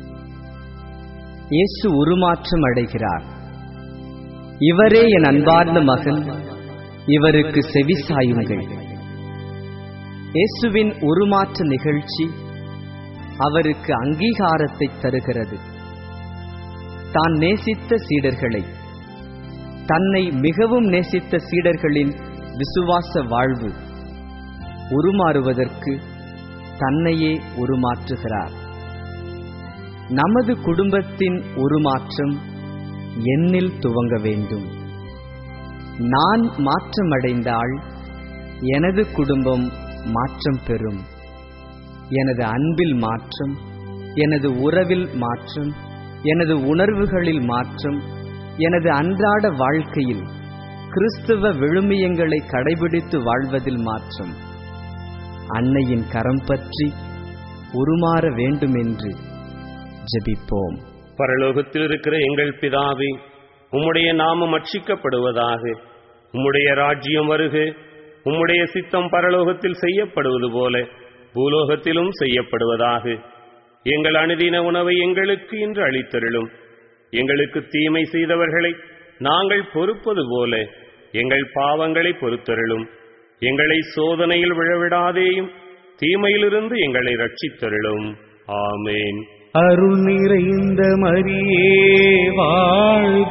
இயேசு உருமாற்றம் அடைகிறார் இவரே என் அன்பார்ந்த மகன் இவருக்கு செவிசாயுங்கள் இயேசுவின் உருமாற்ற நிகழ்ச்சி அவருக்கு அங்கீகாரத்தை தருகிறது தான் நேசித்த சீடர்களை தன்னை மிகவும் நேசித்த சீடர்களின் விசுவாச வாழ்வு உருமாறுவதற்கு தன்னையே உருமாற்றுகிறார் நமது குடும்பத்தின் உருமாற்றம் என்னில் துவங்க வேண்டும் நான் மாற்றமடைந்தால் எனது குடும்பம் மாற்றம் பெறும் எனது அன்பில் மாற்றம் எனது உறவில் மாற்றம் எனது உணர்வுகளில் மாற்றம் எனது அன்றாட வாழ்க்கையில் கிறிஸ்துவ விழுமியங்களை கடைபிடித்து வாழ்வதில் மாற்றம் அன்னையின் கரம் பற்றி உருமாற வேண்டுமென்று ஜெபிப்போம் பரலோகத்தில் இருக்கிற எங்கள் பிதாவே உம்முடைய நாமம் அட்சிக்கப்படுவதாக உம்முடைய ராஜ்யம் வருக உம்முடைய சித்தம் பரலோகத்தில் செய்யப்படுவது போல பூலோகத்திலும் செய்யப்படுவதாக எங்கள் அனுதின உணவை எங்களுக்கு இன்று அளித்தருளும் எங்களுக்கு தீமை செய்தவர்களை நாங்கள் பொறுப்பது போல எங்கள் பாவங்களை பொறுத்தருளும் எங்களை சோதனையில் விழவிடாதேயும் தீமையிலிருந்து எங்களை ரட்சித்தருளும் ஆமேன் அருள் நிறைந்த மரியே வாழ்க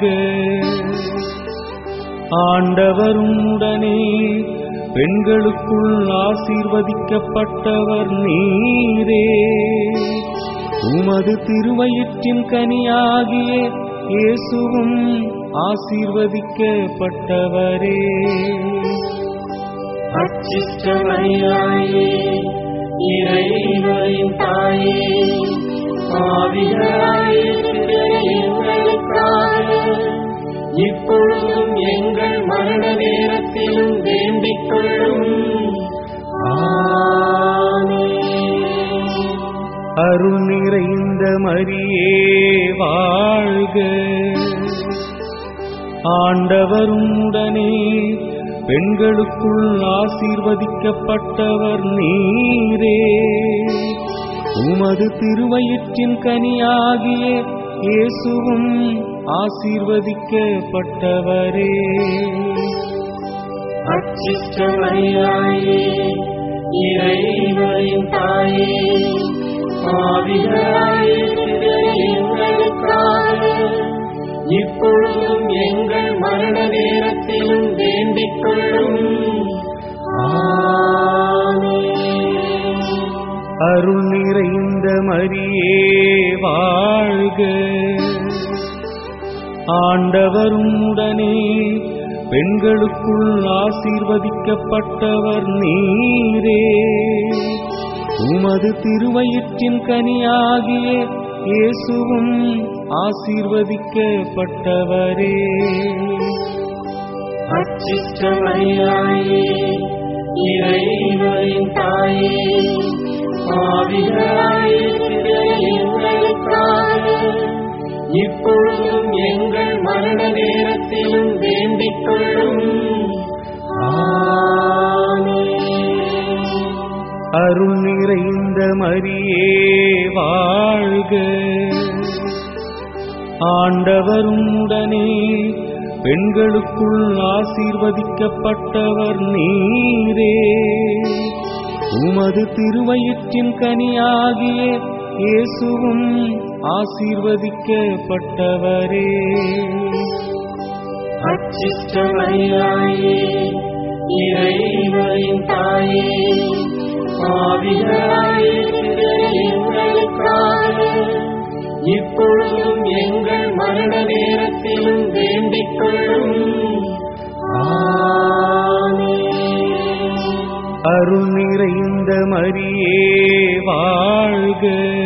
ஆண்டவரும் உடனே பெண்களுக்குள் ஆசீர்வதிக்கப்பட்டவர் நீரே உமது திருவயிற்றின் கனியாகிய இயேசுவும் ஆசீர்வதிக்கப்பட்டவரே அச்சிஷ்டமரியாயே இறைவரின் தாயே ஆவிகளாய் இருக்கிற எங்களுக்காக இப்பொழுதும் எங்கள் மரண நேரத்திலும் வேண்டிக் கொள்ளும் ஆமென். அருள் நிறைந்த மரியே வாழ்க ஆண்டவரும் உடனே பெண்களுக்குள் ஆசீர்வதிக்கப்பட்டவர் நீரே உமது திருவயிற்றின் கனியாகிய இயேசுவும் ஆசீர்வதிக்கப்பட்டவரே அச்சிஷ்டமரியாயே இறைவனின் தாயே பாவிகளாயே எங்களுக்காக இப்பொழுதும் எங்கள் மரண நேரத்திலும் வேண்டிக் கொள்ளும் ஆமென். அருள் நிறைந்த மரியே வாழ்க ஆண்டவரும் உடனே பெண்களுக்குள் ஆசீர்வதிக்கப்பட்டவர் நீரே உமது திருவயிற்றின் கனியாகிய இயேசுவும் ஆசீர்வதிக்கப்பட்டவரே அச்சிஷ்டமரியாயே இறைவனின் தாயே பாவிகளாயே எங்களுக்காக இப்பொழுதும் எங்கள் மரண நேரத்திலும் வேண்டிக் கொள்ளும் ஆமென். அருள் நிறைந்த மரியே வாழ்க ஆண்டவரும் உடனே பெண்களுக்குள் ஆசீர்வதிக்கப்பட்டவர் நீரே உமது திருவயிற்றின் கனியாகிய இயேசுவும் ஆசீர்வதிக்கப்பட்டவரே அச்சிஷ்டமரியாயே இறைவனின் தாயே பாவிகளாயே எங்களுக்காக இப்பொழுதும் எங்கள் மரண நேரத்திலும் வேண்டிக் கொள்ளும் ஆமென். அருள் நிறைந்த மரியே வாழ்க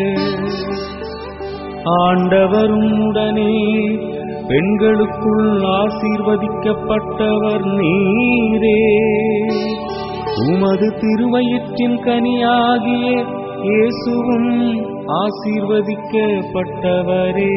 ஆண்டவரும் உடனே பெண்களுக்குள் ஆசீர்வதிக்கப்பட்டவர் நீரே உமது திருவயிற்றின் கனியாகிய இயேசுவும் ஆசீர்வதிக்கப்பட்டவரே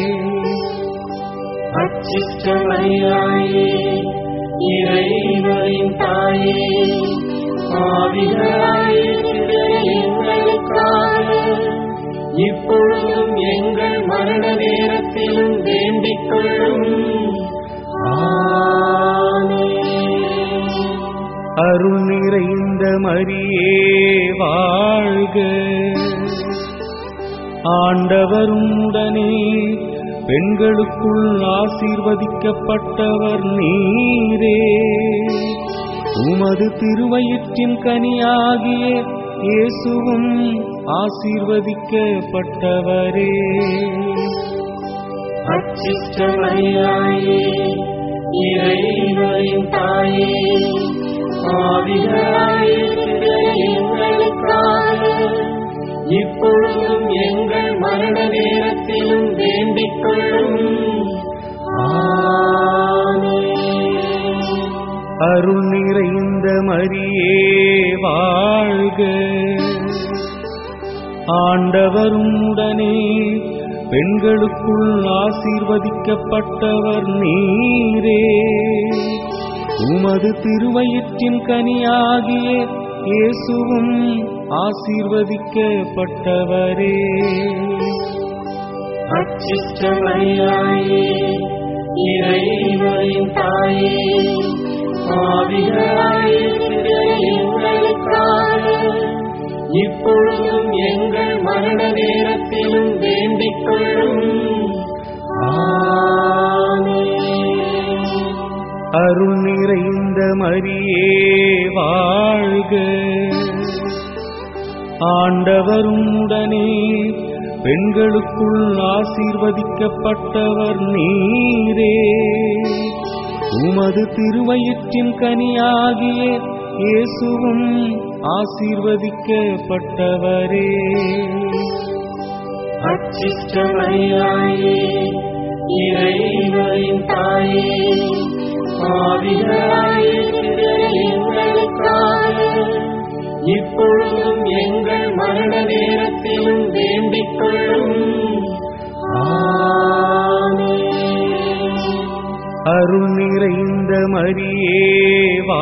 அச்சிஷ்டமரியாயே இறைவனின் தாயே பாவிகளாயே எங்களுக்காக இப்பொழுதும் எங்கள் மரண நேரத்திலும் வேண்டிக் கொள்ளும் ஆமென். அருள் நிறைந்த மரியே வாழ்க ஆண்டவரும் உடனே பெண்களுக்குள் ஆசீர்வதிக்கப்பட்டவர் நீரே உமது திருவயிற்றின் கனியாகிய இயேசுவும் ஆசீர்வதிக்கப்பட்டவரே அச்சிஷ்டமரியாயே இறைவனின் தாயே பாவிகளாயே எங்களுக்காக இப்பொழுதும் எங்கள் மரண நேரத்திலும் வேண்டிக் கொள்ளும் ஆமென். அருள் நிறைந்த மரியே வாழ்க ஆண்டவரும் உடனே பெண்களுக்குள் ஆசீர்வதிக்கப்பட்டவர் நீரே உமது திருவயிற்றின் கனியாகிய இயேசுவும் ஆசீர்வதிக்கப்பட்டவரே அச்சிஷ்டமரியாயே இறைவனின் தாயே பாவிகளாயே எங்களுக்காக இப்பொழுதும் எங்கள் மரண நேரத்திலும் வேண்டிக் கொள்ளும் ஆமென். அருள் நிறைந்த மரியே வாழ்க ஆண்டவரும் உடனே பெண்களுக்குள் ஆசீர்வதிக்கப்பட்டவர் நீரே உமது திருவயிற்றின் கனியாகிய இயேசுவும் ஆசீர்வதிக்கப்பட்டவரே அச்சிஷ்டமரியாயே இறைவனின் தாயே பாவிகளாயே எங்களுக்காக இப்பொழுதும் எங்கள் மரண நேரத்திலும் வேண்டிக் கொள்ளும் ஆமென். அருள் நிறைந்த மரியே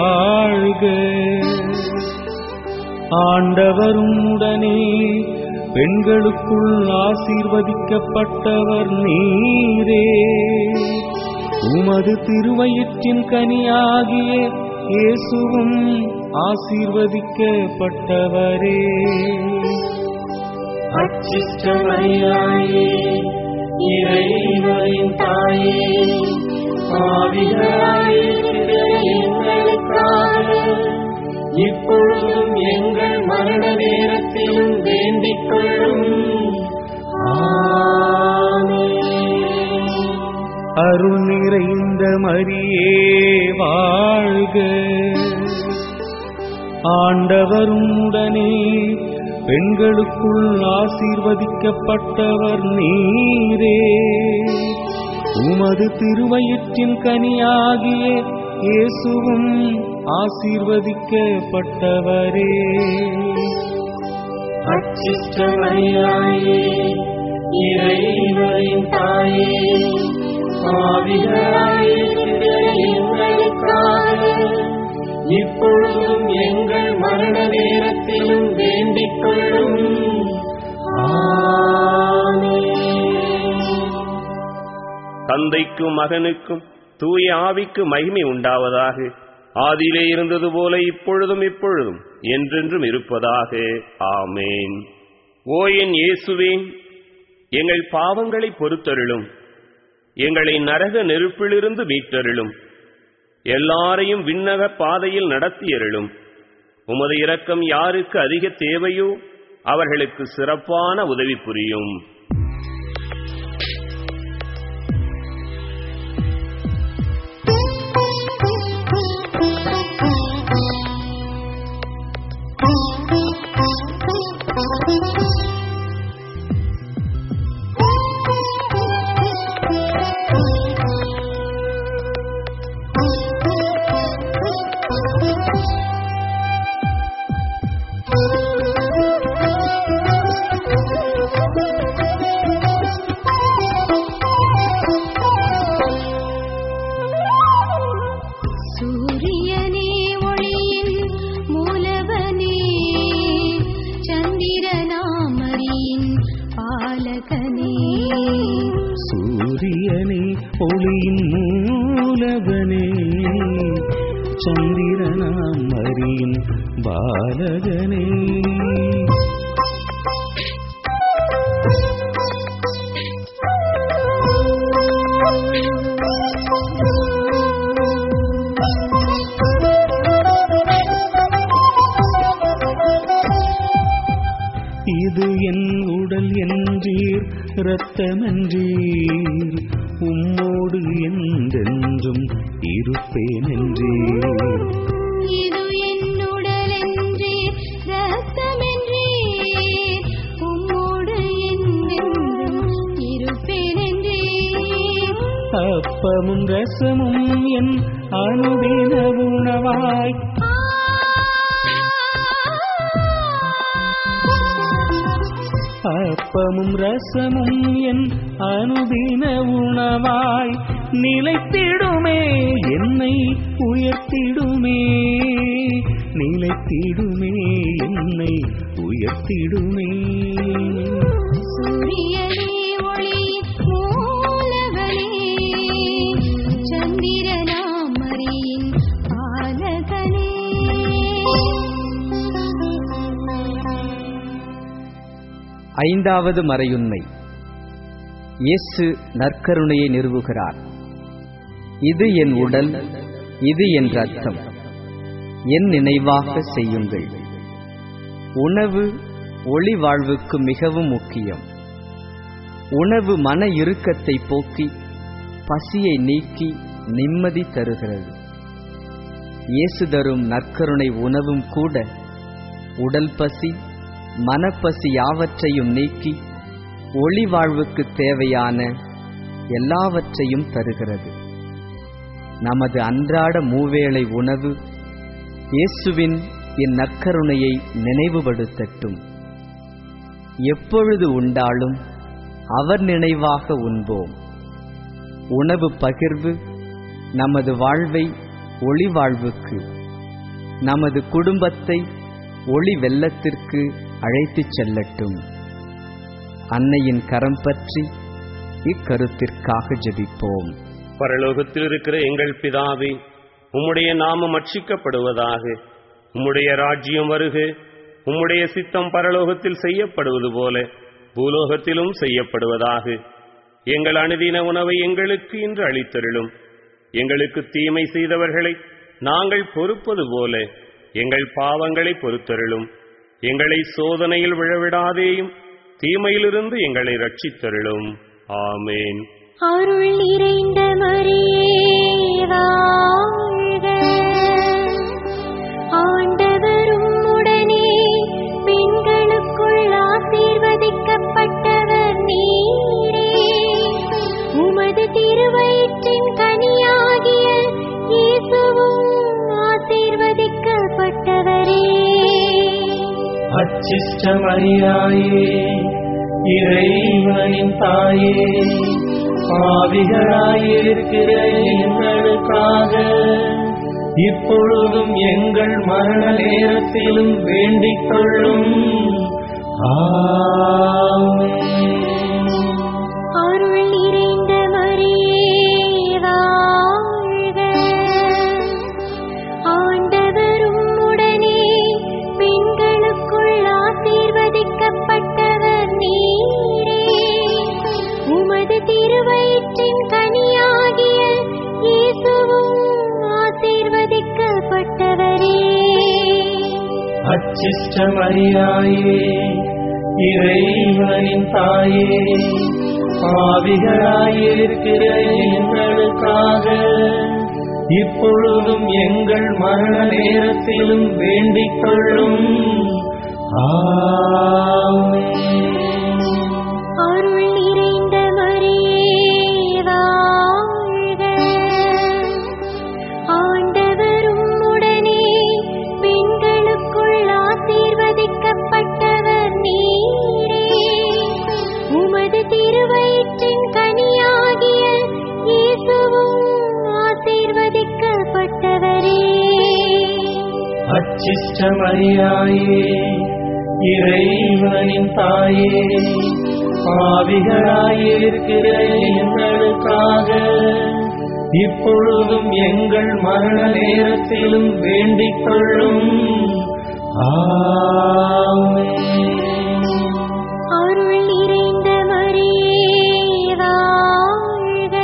வாழ்க ஆண்டவரும் உடனே பெண்களுக்குள் ஆசீர்வதிக்கப்பட்டவர் நீரே உமது திருவயிற்றின் கனியாகிய இயேசுவும் ஆசீர்வதிக்கப்பட்டவரே அச்சிஷ்டமரியாயே இறைவனின் தாயே பாவிகளாயிருக்கிற எங்களுக்காக இப்பொழுதும் எங்கள் மரண நேரத்திலும் வேண்டிக் கொள்ளும் ஆமென். அருள் நிறைந்த மரியே வாழ்க ஆண்டவரும் உடனே பெண்களுக்குள் ஆசீர்வதிக்கப்பட்டவர் நீரே உமது திருவயிற்றின் கனியாகிய இயேசுவும் ஆசீர்வதிக்கப்பட்டவரே அச்சிஷ்டமரியாயே இறைவனின் தாயே பாவிகளாயிருக்கிற எங்களுக்காக இப்பொழுதும் எங்கள் மரண நேரத்திலும் வேண்டிக் கொள்ளும் ஆமென். தந்தைக்கும் மகனுக்கும் தூய ஆவிக்கு மகிமை உண்டாவதாக ஆதியிலே இருந்தது போல இப்பொழுதும் இப்பொழுதும் என்றென்றும் இருப்பதாக ஆமேன் ஓ என் இயேசுவே எங்கள் பாவங்களை பொறுத்தருளும் எங்களை நரக நெருப்பிலிருந்து மீட்டருளும் எல்லாரையும் விண்ணக பாதையில் நடத்தியருளும் உமது இரக்கம் யாருக்கு அதிக தேவையோ அவர்களுக்கு சிறப்பான உதவி புரியும் சூரியனே ஒளியின் மூலவனே சந்திரனாமரியின் பாலகனே சூரியனே ஒளியின் மூலவனே சந்திரனாம் மரியின் பாலகனே இது என் உடல் என்றீர் இரத்தமென்றீர் உம்மோடு என்றென்றும் இருப்பேன் என்றீர் இது என் உடலென்றே ரத்தமென்றே உம்மோடு என்றென்றும் இருப்பேனென்றே அப்பமும் ரசமும் என் அனுதின உணவாய் அப்பமும் ரசமும் என் அனுதின உணவாய் நிலைத்திடுமே என்னை உயர்த்திடுமே நிலைத்திடுமே என்னை உயர்த்திடுமே சூரியனே ஒளியின் மூலவனே சந்திரனாமரியின் பாலகனே ஐந்தாவது மறையுண்மை இயேசு நற்கருணையை நிறுவுகிறார் இது என் உடல் இது என் ரத்தம் என் நினைவாக செய்யுங்கள் உணவு ஒளி வாழ்வுக்கு மிகவும் முக்கியம் உணவு மன இறுக்கத்தை போக்கி பசியை நீக்கி நிம்மதி தருகிறது இயேசு தரும் நற்கருணை உணவும் கூட உடல் பசி மனப்பசி யாவற்றையும் நீக்கி ஒளி வாழ்வுக்கு தேவையான எல்லாவற்றையும் தருகிறது நமது அன்றாட மூவேளை உணவு இயேசுவின் இந்நற்கருணையை நினைவுபடுத்தட்டும் எப்பொழுது உண்டாலும் அவர் நினைவாக உண்போம் உணவு பகிர்வு நமது வாழ்வை ஒளி வாழ்வுக்கு நமது குடும்பத்தை ஒளி வெள்ளத்திற்கு அழைத்துச் செல்லட்டும் அன்னையின் கரம் பற்றி இக்கருத்திற்காக ஜெபிப்போம் பரலோகத்தில் இருக்கிற எங்கள் பிதாவே உம்முடைய நாமம் அர்ச்சிக்கப்படுவதாக உம்முடைய ராஜ்யம் வருக உம்முடைய சித்தம் பரலோகத்தில் செய்யப்படுவது போல பூலோகத்திலும் செய்யப்படுவதாக எங்கள் அனுதின உணவை எங்களுக்கு இன்று அளித்தருளும் எங்களுக்கு தீமை செய்தவர்களை நாங்கள் பொறுப்பது போல எங்கள் பாவங்களை பொறுத்தருளும் எங்களை சோதனையில் விழவிடாதேயும் தீமையிலிருந்து எங்களை ரட்சித்தருளும் ஆமேன் அருள் நிறைந்த மரியே வாழ்க ஆண்டவரும் உடனே பெண்களுக்குள் ஆசீர்வதிக்கப்பட்டவர் நீரே உமது திருவயிற்றின் கனியாகிய இயேசுவும் ஆசீர்வதிக்கப்பட்டவரே அச்சிஷ்ட மரியாயே இறைவனின் தாயே பாவிகளாயிருக்கிற எங்களுக்காக இப்பொழுதும் எங்கள் மரண நேரத்திலும் வேண்டிக் கொள்ளும் ஆமென். அருள் நிறைந்த மரியே வாழ்க ஆண்டவரும் உடனே பெண்களுக்குள் ஆசீர்வதிக்கப்பட்டவர் நீரே உமது திருவயிற்றின் கனியாகிய இயேசுவும் ஆசீர்வதிக்கப்பட்டவரே அச்சிஷ்ட மரியாயே இறைவனின் தாயே பாவிகளாயிருக்கிற எங்களுக்காக இப்பொழுதும் எங்கள் மரண நேரத்திலும் வேண்டிக் கொள்ளும் ஆமென். அருள் நிறைந்த மரியே வாழ்க ஆண்டவரும் உடனே பெண்களுக்குள் ஆசீர்வதிக்கப்பட்டவர் நீரே உமது திருவயிற்றின் கனியாகிய இயேசுவும் ஆசீர்வதிக்கப்பட்டவரே அச்சிஷ்ட மரியாயே இறைவனின் தாயே பாவிகளாயிருக்கிற எங்களுக்காக இப்பொழுதும் எங்கள் மரண நேரத்திலும் வேண்டிக் கொள்ளும் ஆமென். அருள் நிறைந்த மரியே வாழ்க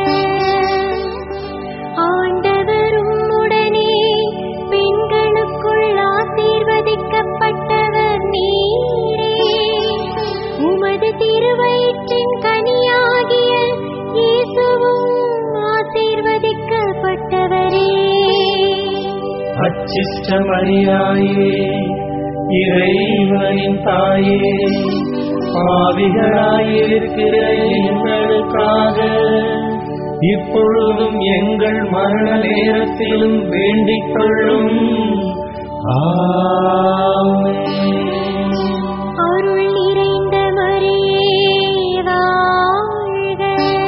ஆண்டவரும் உடனே பெண்களுக்குள் ஆசீர்வதிக்கப்பட்டவர் நீரே உமது திருவயிற்றின் கனியாகிய இயேசுவும் ஆசீர்வதிக்கப்பட்டவரே அச்சிஷ்ட மரியாயே இறைவனின் தாயே பாவிகளாயிருக்கிற எங்களுக்காக இப்பொழுதும் எங்கள் மரண நேரத்திலும் வேண்டிக் கொள்ளும் ஆமென். அருள் நிறைந்த மரியே வாழ்க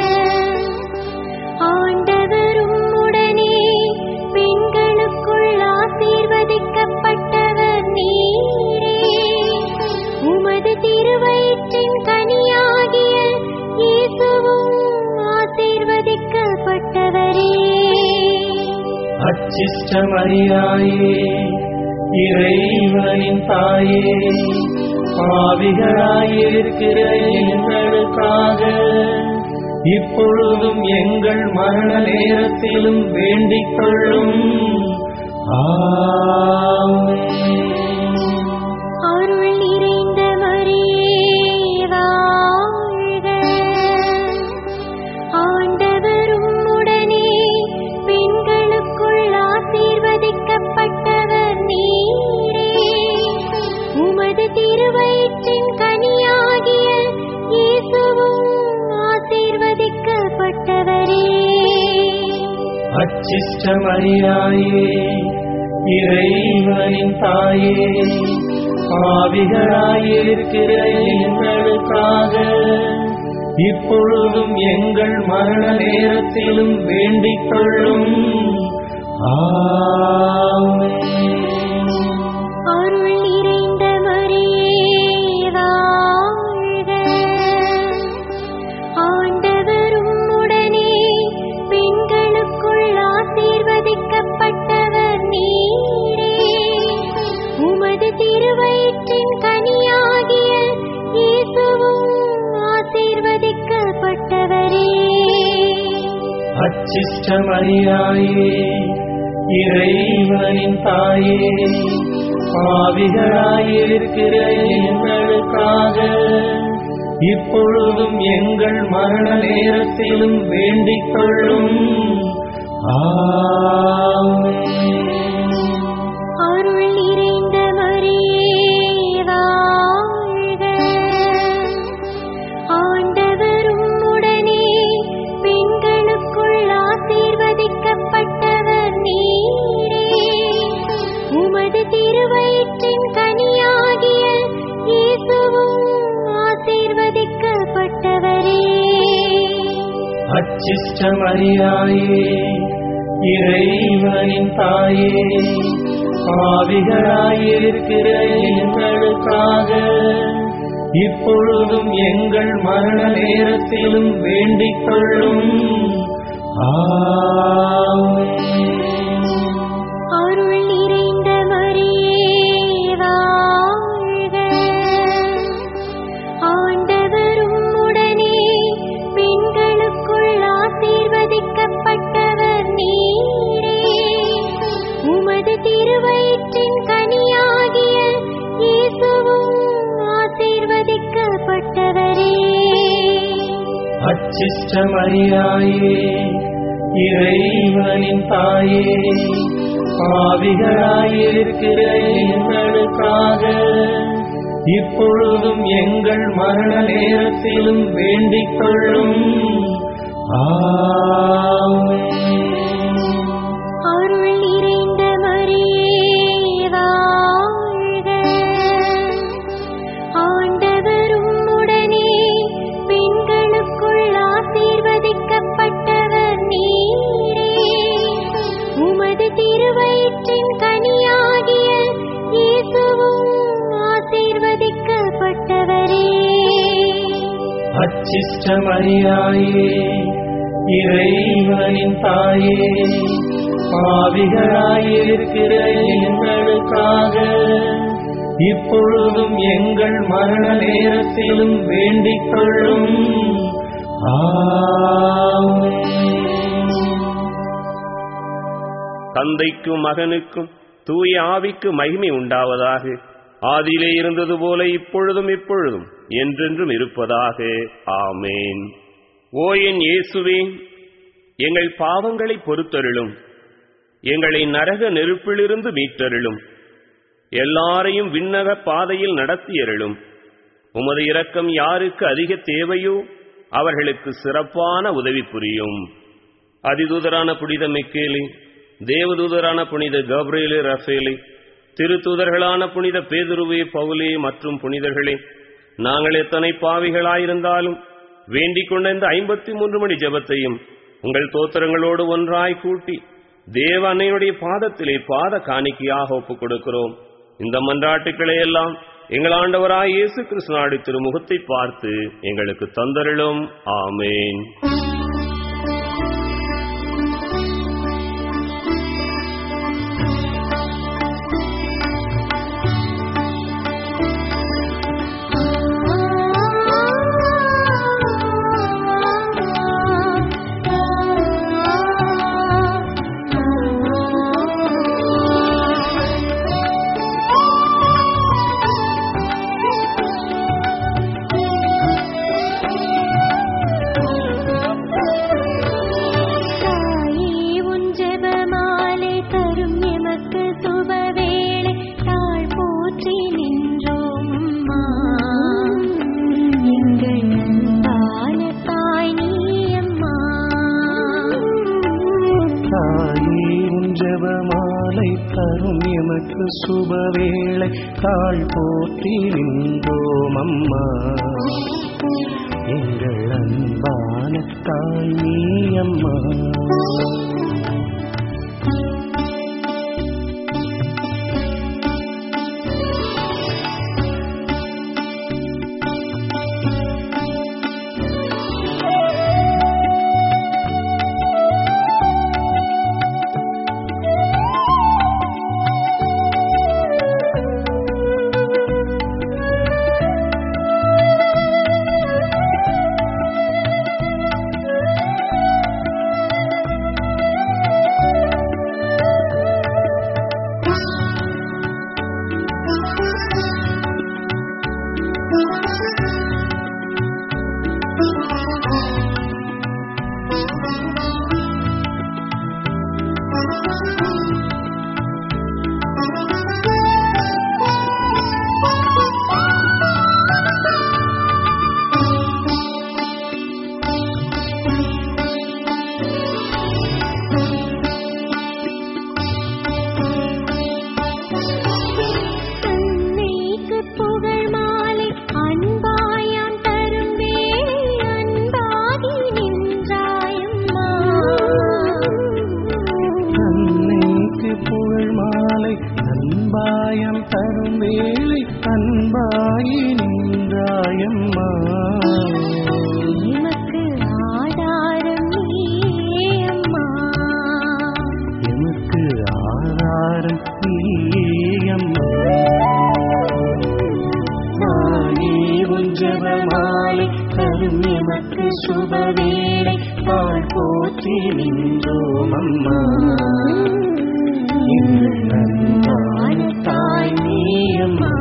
ஆண்டவரும் உடனே பெண்களுக்குள் ஆசீர்வதிக்கப்பட்டவர் நீரே உமது திருவயிற்றின் கனியாகிய இயேசுவும் ஆசீர்வதிக்கப்பட்டவரே அச்சிஷ்ட மரியாயே இறைவனின் தாயே பாவிகளாயிருக்கிற எங்களுக்காக இப்பொழுதும் எங்கள் மரண நேரத்திலும் வேண்டிக் கொள்ளும் ஆமென். அருள் நிறைந்த மரியே வாழ்க ஆண்டவரும் உடனே பெண்களுக்குள் ஆசீர்வதிக்கப்பட்டவர் நீரே உமது திருவயிற்றின் கனியாகிய இயேசுவும் ஆசீர்வதிக்கப்பட்டவரே அச்சிஷ்ட மரியாயே இறைவனின் தாயே பாவிகளாயிருக்கிற எங்களுக்காக இப்பொழுதும் எங்கள் மரண நேரத்திலும் வேண்டிக் கொள்ளும் ஆமென். அருள் நிறைந்த மரியே வாழ்க அச்சிஷ்டமரியாயே இறைவனின் தாயே பாவிகளாயிருக்கிற எங்களுக்காக இப்பொழுதும் எங்கள் மரண நேரத்திலும் வேண்டிக் கொள்ளும் ஆமென். அருள் நிறைந்த மரியே வாழ்க ஆண்டவரும் உடனே பெண்களுக்குள் ஆசீர்வதிக்கப்பட்டவர் நீரே உமது திருவயிற்றின் கனியாகிய இயேசுவும் ஆசீர்வதிக்கப்பட்டவரே அச்சிஷ்டமரியாயே இறைவனின் தாயே பாவிகளாயிருக்கிற எங்களுக்காக இப்பொழுதும் எங்கள் மரண நேரத்திலும் வேண்டிக் கொள்ளும் ஆமென். அருள் நிறைந்த மரியே வாழ்க ஆண்டவரும் உடனே பெண்களுக்குள் ஆசீர்வதிக்கப்பட்டவர் நீரே உமது திருவயிற்றின் கனியாகிய இயேசுவும் ஆசீர்வதிக்கப்பட்டவரே அச்சிஷ்டமரியாயே இறைவனின் தாயே பாவிகளாயிருக்கிற எங்களுக்காக இப்பொழுதும் எங்கள் மரண நேரத்திலும் வேண்டிக் கொள்ளும் ஆமென். அருள் நிறைந்த மரியே வாழ்க ஆண்டவரும் உடனே பெண்களுக்குள் ஆசீர்வதிக்கப்பட்டவர் நீரே உமது திருவயிற்றின் கனியாகிய இயேசுவும் ஆசீர்வதிக்கப்பட்டவரே அச்சிஷ்டமரியாயே இறைவனின் தாயே பாவிகளாயிருக்கிற எங்களுக்காக இப்பொழுதும் எங்கள் மரண நேரத்திலும் வேண்டிக் கொள்ளும் ஆமென். தந்தைக்கும் மகனுக்கும் தூய ஆவிக்கு மகிமை உண்டாவதாக ஆதியிலே இருந்தது போல இப்பொழுதும் இப்பொழுதும் என்றென்றும் இருப்பதாக ஆமேன் ஓ என் இயேசுவே எங்கள் பாவங்களை பொறுத்தருளும் எங்களை நரக நெருப்பிலிருந்து மீட்டருளும் எல்லாரையும் விண்ணக பாதையில் நடத்தியருளும் உமது இரக்கம் யாருக்கு அதிக தேவையோ அவர்களுக்கு சிறப்பான உதவி புரியும் அதிதூதரான புனித மிக்கேலி தேவதூதரான புனித கப்ரேலு ரஃபேலி திருத்தூதர்களான புனித பேதுருவே பவுலே மற்றும் புனிதர்களே நாங்கள் எத்தனை பாவிகளாயிருந்தாலும் வேண்டிக் கொண்ட இந்த ஐம்பத்தி மூன்று மணி ஜெபத்தையும் உங்கள் தோத்திரங்களோடு ஒன்றாய் கூட்டி தேவ அன்னையுடைய பாதத்திலே பாத காணிக்கையாக ஒப்புக் கொடுக்கிறோம் இந்த மன்றாட்டுக்களை எல்லாம் எங்கள் ஆண்டவராய் இயேசு கிருஷ்ணாடி திருமுகத்தை பார்த்து எங்களுக்கு தந்தருளும் ஆமேன் தாயே உன் ஜெபமாலை தரும் எமக்கு சுபவேளை தாழ் போற்றி நின்றோம் அம்மா எங்கள் அன்பான தாய் நீ அம்மா தாயே உன் ஜெபமாலை தரும் எமக்கு சுபவேளை தாழ் போற்றி நின்றோம் அம்மா எங்கள் அன்பான தாய் நீ அம்மா அன்னைக்கு புகழ் மாலை அன்பாயான் தரும் வேளை அன்பாகி நின்றாயம்மா அன்னைக்கு புகழ் மாலை அன்பாயம் தரும் வேளை அன்பாயி நின்றாயம்மா எமக்கு ஆதாரம் நீயே அம்மா எமக்கு ஆதாரம் நீயம்மா மாயே உஞ்சவமாலை தரும் எமக்கு சுபவேளை பால் போற்றி நின்றோம் அம்மா எங்கள் நன்றான தாய் நீயம்மா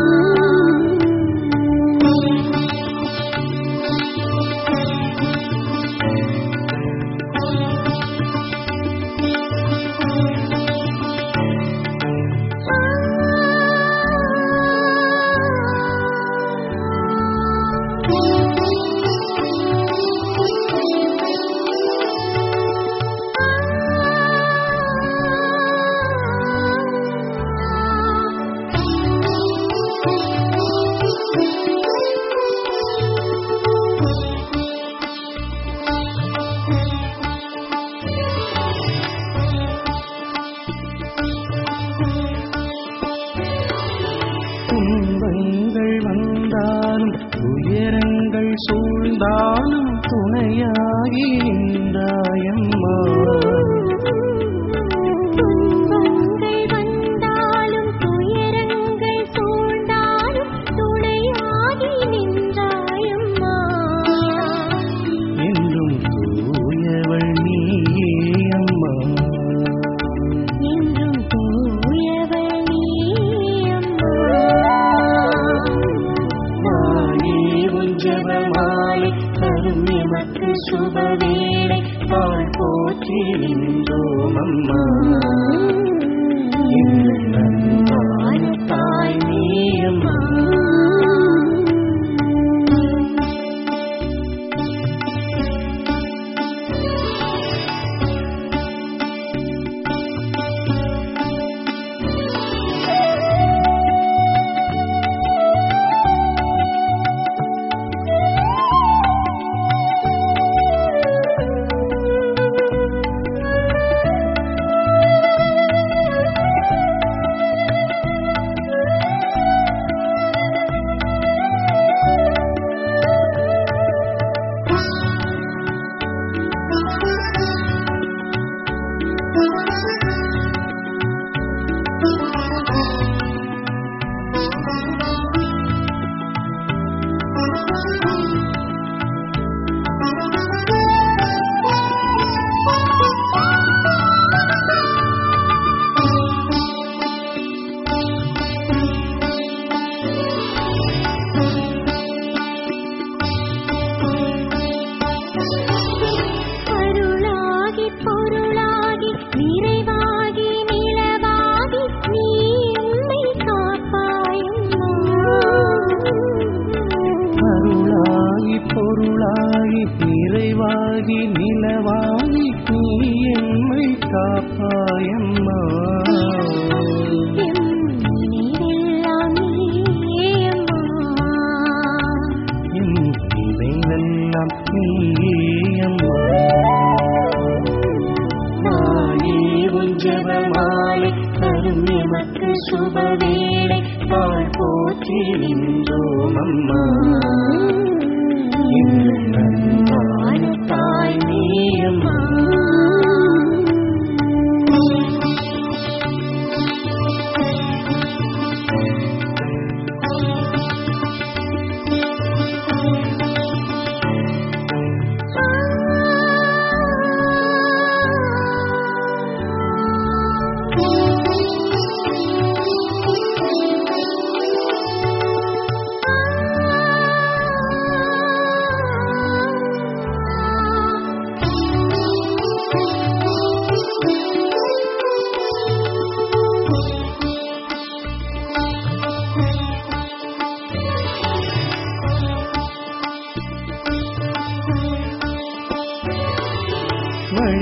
துன்பங்கள் வந்தாலும் துயரங்கள் சூழ்ந்தாலும் துணையாகி நின்றாயம்மா துன்பங்கள் வந்தாலும் துயரங்கள் சூழ்ந்தாலும் துணையாகி நின்றாயம்மா என்றும் தூயவள் நீயே அம்மா என்றும் தூயவள் நீ அம்மா மாயே உஞ்சவமாலை தரும் எமக்கு சுபவேளை பால் போற்றி நின்றோம் அம்மா எங்கள் நன்றான தாய் நீயம்மா அருளாகி பொருளாகி நிறைவாகி நிலவாகி நீ என்னை காப்பாயம்மா அருளாகி பொருளாகி நிறைவாகி நிலவாகி நீ எம்மை காப்பாயம்மா எம் நினைவெல்லாம் நீயே அம்மா என் நினைவெல்லாம் நீயம்மா மாயே உஞ்சவமாலை தரும் எமக்கு சுபவேளை பால் போற்றி நின்றோம் அம்மா எங்கள் நன்றான தாய் நீயம்மா ஆ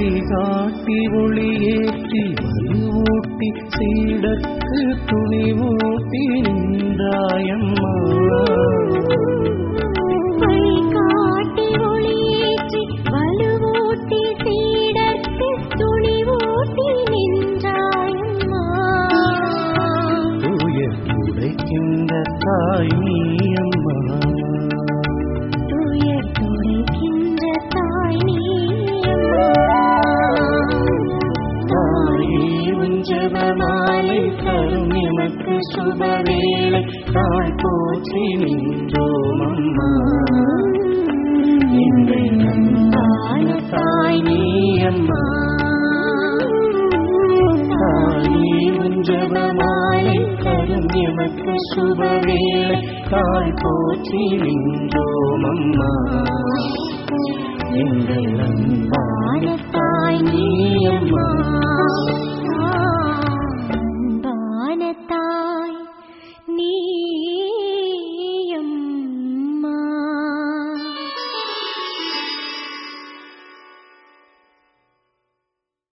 வழிகாட்டி ஒளியேற்றி வலுவூட்டி சீடற்கு துணிவூட்டி நின்றாயம்மா வழிகாட்டி ஒளியேற்றி வலுவூட்டி சீடர்க்கு துணிவூட்டி நின்றாயம்மா துயர் துடைக்கின்ற தாய் நீயம்மா துயர் துடைக்கின்ற தாய் நீயம்மா தாயே உன் ஜெபமாலை தரும் எமக்கு சுபவேளை தாய் போற்றி நின்றோம் அம்மா எங்கள் அன்பான தாய் நீயம்மா தாயே உன் ஜெபமாலை தரும் எமக்கு சுபவேளை தாய் போற்றி நின்றோம் அம்மா எங்கள் அன்பான தாய் நீயம்மா